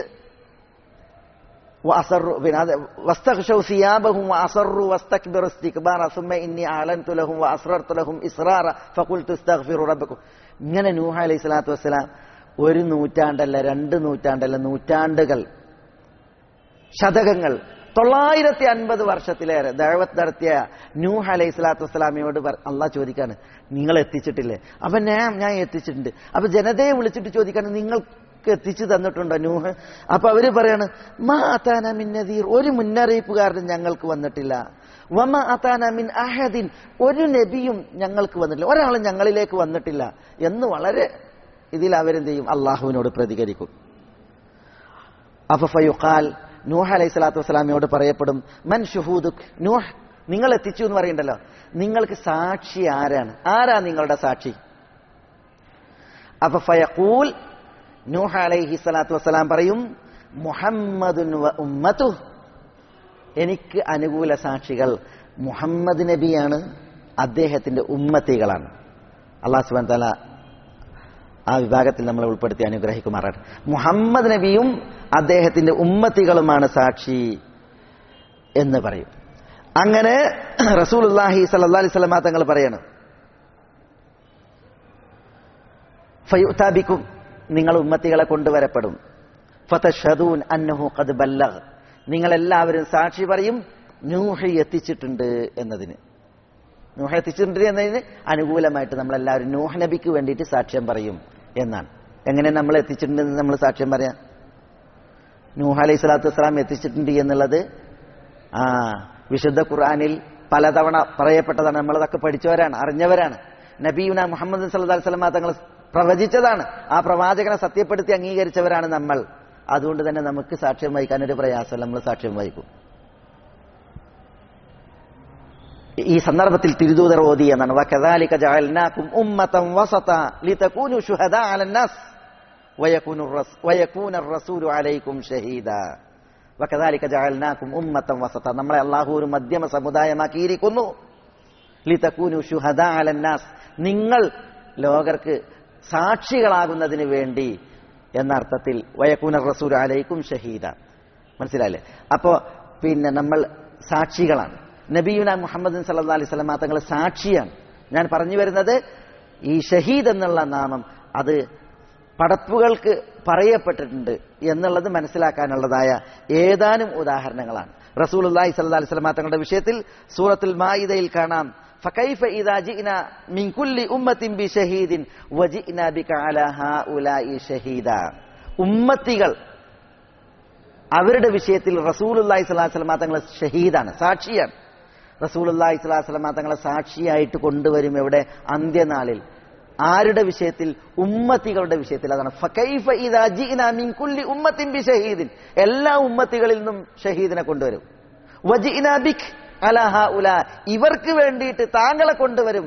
Speaker 2: وأصروا പിന്നെ അത് واستغشوا ثيابهم وأصروا واستكبروا استكبارا ثم إني أعلنت لهم وأسررت لهم إسرارا فقلت استغفروا ربكم ഇങ്ങനെ നൂഹ അലൈഹി സ്വലാത്തു വസ്സലാം ഒരു നൂറ്റാണ്ടല്ല രണ്ട് നൂറ്റാണ്ടല്ല നൂറ്റാണ്ടുകൾ ശതകങ്ങൾ തൊള്ളായിരത്തി അൻപത് വർഷത്തിലേറെ ദഴവത്ത് നടത്തിയ നൂഹ് അലൈഹി സ്വലാത്തു വസ്സലാമിയോട് അള്ളാഹ് ചോദിക്കാണ് നിങ്ങൾ എത്തിച്ചിട്ടില്ലേ അപ്പൊ ഞാൻ ഞാൻ എത്തിച്ചിട്ടുണ്ട് അപ്പൊ ജനതയെ വിളിച്ചിട്ട് ചോദിക്കാണ് നിങ്ങൾക്ക് എത്തിച്ചു തന്നിട്ടുണ്ടോ നൂഹ് അപ്പൊ അവര് പറയാണ് മാ അതാന മിൻ നദീർ ഒരു മുന്നറിയിപ്പുകാരനും ഞങ്ങൾക്ക് വന്നിട്ടില്ല വമ അതാന മിൻ അഹദിൻ ഒരു നബിയും ഞങ്ങൾക്ക് വന്നിട്ടില്ല ഒരാളും ഞങ്ങളിലേക്ക് വന്നിട്ടില്ല എന്ന് വളരെ ഇതിൽ അവരെന്ത് ചെയ്യും അള്ളാഹുവിനോട് പ്രതികരിക്കും അപ്പൊ ഫയുഖാൽ നൂഹ് അലൈഹി സ്വലാത്തു വസ്സലാമിയോട് പറയപ്പെടും മൻ ഷുഹൂദുക് നൂഹ് നിങ്ങൾ എത്തിച്ചു എന്ന് പറയണ്ടല്ലോ നിങ്ങൾക്ക് സാക്ഷി ആരാണ് ആരാ നിങ്ങളുടെ സാക്ഷി അപ്പൊ ഫയഖൂൽ നൂഹ് അലൈഹി സ്വലാത്തു വസ്സലാം പറയും മുഹമ്മദുൻ വ ഉമ്മത്തു എനിക്ക് അനുകൂല സാക്ഷികൾ മുഹമ്മദ് നബിയാണ് അദ്ദേഹത്തിന്റെ ഉമ്മത്തികളാണ് അള്ളാഹു സുബാൻ തല ആ വിഭാഗത്തിൽ നമ്മൾ ഉൾപ്പെടുത്തി അനുഗ്രഹിക്കുമാറാണ് മുഹമ്മദ് നബിയും അദ്ദേഹത്തിന്റെ ഉമ്മത്തികളുമാണ് സാക്ഷി എന്ന് പറയും അങ്ങനെ റസൂലുല്ലാഹി സല്ലാ അലൈഹി സ്വലമാ തങ്ങൾ പറയണം ഫയുത്താബിക്കും നിങ്ങൾ ഉമ്മത്തികളെ കൊണ്ടുവരപ്പെടും ഫതഷദൂൻ അന്നഹു ഖദ് ബല്ലഗ് നിങ്ങളെല്ലാവരും സാക്ഷി പറയും നൂഹി എത്തിച്ചിട്ടുണ്ട് എന്നതിന് നൂഹ എത്തിച്ചിട്ടുണ്ട് എന്നതിന് അനുകൂലമായിട്ട് നമ്മളെല്ലാവരും നൂഹ നബിക്ക് വേണ്ടിയിട്ട് സാക്ഷ്യം പറയും എന്നാണ് എങ്ങനെ നമ്മൾ എത്തിച്ചിട്ടുണ്ടെന്ന് നമ്മൾ സാക്ഷ്യം പറയാം നൂഹ അലൈഹി സ്വലാത്തു വസ്സലാം എത്തിച്ചിട്ടുണ്ട് എന്നുള്ളത് ആ വിശുദ്ധ ഖുർആാനിൽ പലതവണ പറയപ്പെട്ടതാണ് നമ്മളതൊക്കെ പഠിച്ചവരാണ് അറിഞ്ഞവരാണ് നബീന മുഹമ്മദ് സല്ലാ സ്വലമ തങ്ങൾ പ്രവചിച്ചതാണ് ആ പ്രവാചകനെ സത്യപ്പെടുത്തി അംഗീകരിച്ചവരാണ് നമ്മൾ അതുകൊണ്ട് തന്നെ നമുക്ക് സാക്ഷ്യം വഹിക്കാൻ ഒരു പ്രയാസമല്ല നമ്മൾ സാക്ഷ്യം വഹിക്കും ഈ സന്ദർഭത്തിൽ തിരുദൂതർ ഓതി എന്നാണ് വകദാലിക ജഅൽനാകും ഉമ്മതൻ വസത ലിതകൂനു ശുഹദാ അലന്നാസ് വയകൂനു റസ് വയകൂന റസൂലു അലൈക്കും ഷഹീദാ വകദാലിക ജഅൽനാകും ഉമ്മതൻ വസത നമ്മളെ അല്ലാഹു ഒരു മധ്യമ സമുദായമാക്കിയിരിക്കുന്നു ലിതകൂനു ശുഹദാ അലന്നാസ് നിങ്ങൾ ലോകർക്ക് സാക്ഷികളാകുന്നതിന് വേണ്ടി എന്ന അർത്ഥത്തിൽ വയക്കൂന റസൂൽ അലൈക്കും ഷഹീദ മനസ്സിലായില്ലേ അപ്പോ പിന്നെ നമ്മൾ സാക്ഷികളാണ് നബിയുന മുഹമ്മദ് സല്ലാ അലൈഹി സ്വലമ തങ്ങൾ സാക്ഷിയാണ് ഞാൻ പറഞ്ഞു വരുന്നത് ഈ ഷഹീദ് എന്നുള്ള നാമം അത് പടപ്പുകൾക്ക് പറയപ്പെട്ടിട്ടുണ്ട് എന്നുള്ളത് മനസ്സിലാക്കാനുള്ളതായ ഏതാനും ഉദാഹരണങ്ങളാണ് റസൂൽ അള്ളാഹി സല്ലാ അലൈഹി സ്വലമ തങ്ങളുടെ വിഷയത്തിൽ സൂറത്തുൽ മായിദയിൽ കാണാം فكيف إذا جئنا من كل أمة بشهيد وجئنا بك على هؤلاء شهيدا ഉമ്മത്തികൾ അവരുടെ വിഷയത്തിൽ റസൂലുല്ലാഹി സ്വലാഹു വസ്ലമ തങ്ങളെ ഷഹീദാണ് സാക്ഷിയാണ് റസൂലുല്ലാഹി സ്വലാഹു വസ്ലമ തങ്ങളെ സാക്ഷിയായിട്ട് കൊണ്ടുവരും എവിടെ അന്ത്യനാളിൽ ആരുടെ വിഷയത്തിൽ ഉമ്മത്തികളുടെ വിഷയത്തിൽ അതാണ് ഫകൈഫ ഇദാ ജിഇനാ മിൻ കുല്ലി ഉമ്മത്തിൻ ബിശഹീദിൻ എല്ലാ ഉമ്മത്തികളിൽ നിന്നും ഷഹീദിനെ കൊണ്ടുവരും വജിഇനാ ബിക് അലഹ ഉല ഇവർക്ക് വേണ്ടിയിട്ട് താങ്കളെ കൊണ്ടുവരും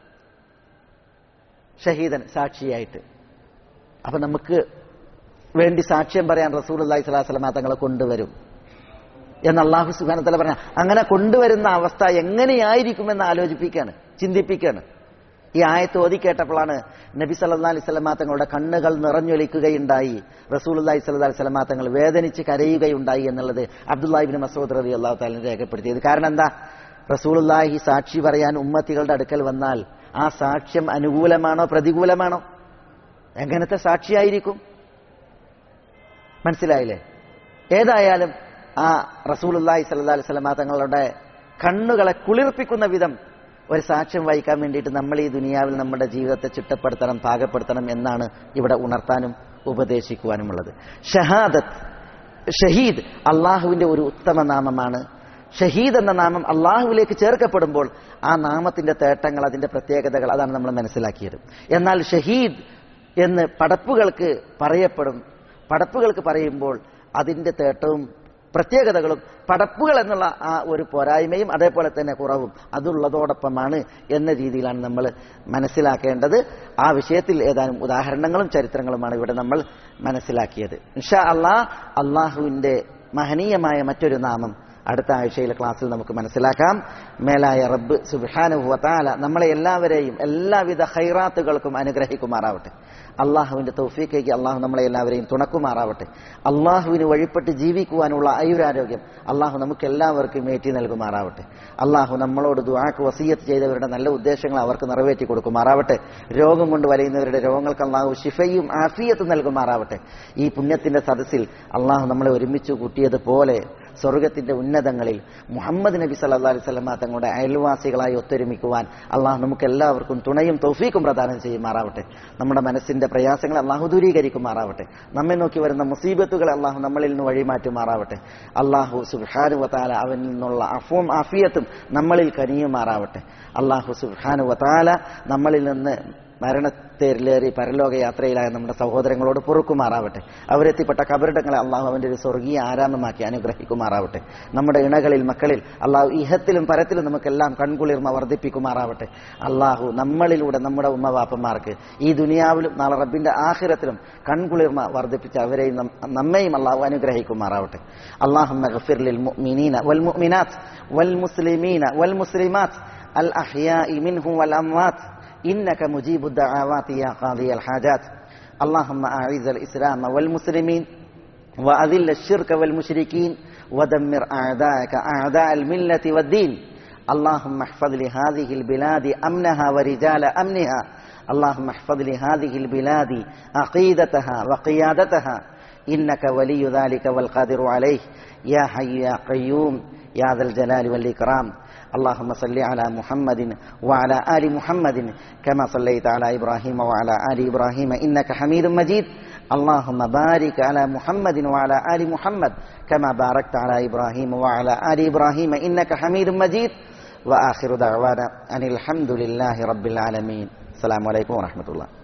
Speaker 2: ഷഹീദൻ സാക്ഷിയായിട്ട് അപ്പൊ നമുക്ക് വേണ്ടി സാക്ഷ്യം പറയാൻ റസൂൽ അള്ളഹി സ്വലാസ്ലമ തങ്ങളെ കൊണ്ടുവരും എന്ന് അള്ളാഹു സുബാനത്തല പറഞ്ഞ അങ്ങനെ കൊണ്ടുവരുന്ന അവസ്ഥ എങ്ങനെയായിരിക്കുമെന്ന് ആലോചിപ്പിക്കുകയാണ് ചിന്തിപ്പിക്കുകയാണ് ഈ ആയത്ത് ഓതി കേട്ടപ്പോഴാണ് നബി സല്ലാ അലൈഹി സ്വലമാ തങ്ങളുടെ കണ്ണുകൾ നിറഞ്ഞൊലിക്കുകയുണ്ടായി റസൂൽ അള്ളഹി സ്വല്ലാ അലൈഹി സ്വലമാ തങ്ങൾ വേദനിച്ച് കരയുകയുണ്ടായി എന്നുള്ളത് അബ്ദുല്ലാഹിബിൻ മസൂദ് റബി അള്ളാഹു താലിന് രേഖപ്പെടുത്തിയത് കാരണം എന്താ റസൂലുല്ലാഹി സാക്ഷി പറയാൻ ഉമ്മത്തികളുടെ അടുക്കൽ വന്നാൽ ആ സാക്ഷ്യം അനുകൂലമാണോ പ്രതികൂലമാണോ എങ്ങനത്തെ സാക്ഷിയായിരിക്കും മനസ്സിലായില്ലേ ഏതായാലും ആ റസൂലുല്ലാഹി സല്ലാ അലൈഹി സ്വലമാ തങ്ങളുടെ കണ്ണുകളെ കുളിർപ്പിക്കുന്ന വിധം ഒരു സാക്ഷ്യം വഹിക്കാൻ വേണ്ടിയിട്ട് നമ്മൾ ഈ ദുനിയാവിൽ നമ്മുടെ ജീവിതത്തെ ചിട്ടപ്പെടുത്തണം പാകപ്പെടുത്തണം എന്നാണ് ഇവിടെ ഉണർത്താനും ഉപദേശിക്കുവാനുമുള്ളത് ഷഹാദത്ത് ഷഹീദ് അള്ളാഹുവിന്റെ ഒരു ഉത്തമ നാമമാണ് ഷഹീദ് എന്ന നാമം അള്ളാഹുവിലേക്ക് ചേർക്കപ്പെടുമ്പോൾ ആ നാമത്തിന്റെ തേട്ടങ്ങൾ അതിന്റെ പ്രത്യേകതകൾ അതാണ് നമ്മൾ മനസ്സിലാക്കിയത് എന്നാൽ ഷഹീദ് എന്ന് പടപ്പുകൾക്ക് പറയപ്പെടും പടപ്പുകൾക്ക് പറയുമ്പോൾ അതിന്റെ തേട്ടവും പ്രത്യേകതകളും പടപ്പുകൾ എന്നുള്ള ആ ഒരു പോരായ്മയും അതേപോലെ തന്നെ കുറവും അതുള്ളതോടൊപ്പമാണ് എന്ന രീതിയിലാണ് നമ്മൾ മനസ്സിലാക്കേണ്ടത് ആ വിഷയത്തിൽ ഏതാനും ഉദാഹരണങ്ങളും ചരിത്രങ്ങളുമാണ് ഇവിടെ നമ്മൾ മനസ്സിലാക്കിയത് ഇൻഷാ അള്ളാ അള്ളാഹുവിന്റെ മഹനീയമായ മറ്റൊരു നാമം അടുത്ത ആഴ്ചയിലെ ക്ലാസ്സിൽ നമുക്ക് മനസ്സിലാക്കാം മേലായ റബ്ബ് സുബാനുഭവത്താല നമ്മളെ എല്ലാവരെയും എല്ലാവിധ ഹൈറാത്തുകൾക്കും അനുഗ്രഹിക്കുമാറാവട്ടെ അള്ളാഹുവിന്റെ തൗഫീക്കേക്ക് അള്ളാഹു നമ്മളെ എല്ലാവരെയും തുണക്കുമാറാവട്ടെ അള്ളാഹുവിന് വഴിപ്പെട്ട് ജീവിക്കുവാനുള്ള ആയുരാരോഗ്യം അള്ളാഹു നമുക്ക് എല്ലാവർക്കും ഏറ്റി നൽകുമാറാവട്ടെ അള്ളാഹു നമ്മളോട് ദുആക്ക് വസീയത്ത് ചെയ്തവരുടെ നല്ല ഉദ്ദേശങ്ങൾ അവർക്ക് നിറവേറ്റി കൊടുക്കുമാറാവട്ടെ രോഗം കൊണ്ട് വലയുന്നവരുടെ രോഗങ്ങൾക്ക് അള്ളാഹു ഷിഫയും ആഫിയത്തും നൽകുമാറാവട്ടെ ഈ പുണ്യത്തിന്റെ സദസ്സിൽ അള്ളാഹു നമ്മളെ ഒരുമിച്ച് കൂട്ടിയതുപോലെ സ്വർഗത്തിന്റെ ഉന്നതങ്ങളിൽ മുഹമ്മദ് നബി സല്ലാ അലൈഹി സ്വലമ തങ്ങളുടെ അയൽവാസികളായി ഒത്തൊരുമിക്കുവാൻ അള്ളാഹു നമുക്ക് എല്ലാവർക്കും തുണയും തൗഫീക്കും പ്രദാനം ചെയ്യുമാറാവട്ടെ നമ്മുടെ മനസ്സിന്റെ പ്രയാസങ്ങൾ അള്ളാഹു ദൂരീകരിക്കുമാറാവട്ടെ നമ്മെ നോക്കി വരുന്ന മുസീബത്തുകൾ അള്ളാഹു നമ്മളിൽ നിന്ന് വഴിമാറ്റുമാറാവട്ടെ അള്ളാഹു സുബാനു വത്താല അവനിൽ നിന്നുള്ള അഫും ആഫിയത്തും നമ്മളിൽ കനിയുമാറാവട്ടെ അള്ളാഹു സുബാനു വത്താല നമ്മളിൽ നിന്ന് മരണത്തേരിലേറി പരലോക യാത്രയിലായ നമ്മുടെ സഹോദരങ്ങളോട് പൊറുക്കുമാറാവട്ടെ അവരെത്തിപ്പെട്ട കബറിടങ്ങളെ അള്ളാഹു അവന്റെ ഒരു സ്വർഗീയ ആരാമമാക്കി അനുഗ്രഹിക്കുമാറാവട്ടെ നമ്മുടെ ഇണകളിൽ മക്കളിൽ അള്ളാഹു ഇഹത്തിലും പരത്തിലും നമുക്കെല്ലാം കൺകുളിർമ വർദ്ധിപ്പിക്കുമാറാവട്ടെ അള്ളാഹു നമ്മളിലൂടെ നമ്മുടെ ഉമ്മവാപ്പന്മാർക്ക് ഈ ദുനിയാവിലും നാളെ റബ്ബിന്റെ ആഹിരത്തിലും കൺകുളിർമ വർദ്ധിപ്പിച്ച് അവരെയും നമ്മെയും അള്ളാഹു അനുഗ്രഹിക്കുമാറാവട്ടെ അള്ളാഹു للمؤمنين والمؤمنات والمسلمين والمسلمات الأحياء منهم والأموات إنك مجيب الدعوات يا قاضي الحاجات اللهم أعز الإسلام والمسلمين وأذل الشرك والمشركين ودمر أعداءك أعداء الملة والدين اللهم احفظ لهذه البلاد أمنها ورجال أمنها اللهم احفظ لهذه البلاد عقيدتها وقيادتها إنك ولي ذلك والقادر عليه يا حي يا قيوم يا ذا الجلال والإكرام اللهم صل على محمد وعلى آل محمد كما صليت على إبراهيم وعلى آل إبراهيم إنك حميد مجيد اللهم بارك على محمد وعلى آل محمد كما باركت على إبراهيم وعلى آل إبراهيم إنك حميد مجيد وآخر دعوانا أن الحمد لله رب العالمين السلام عليكم ورحمة الله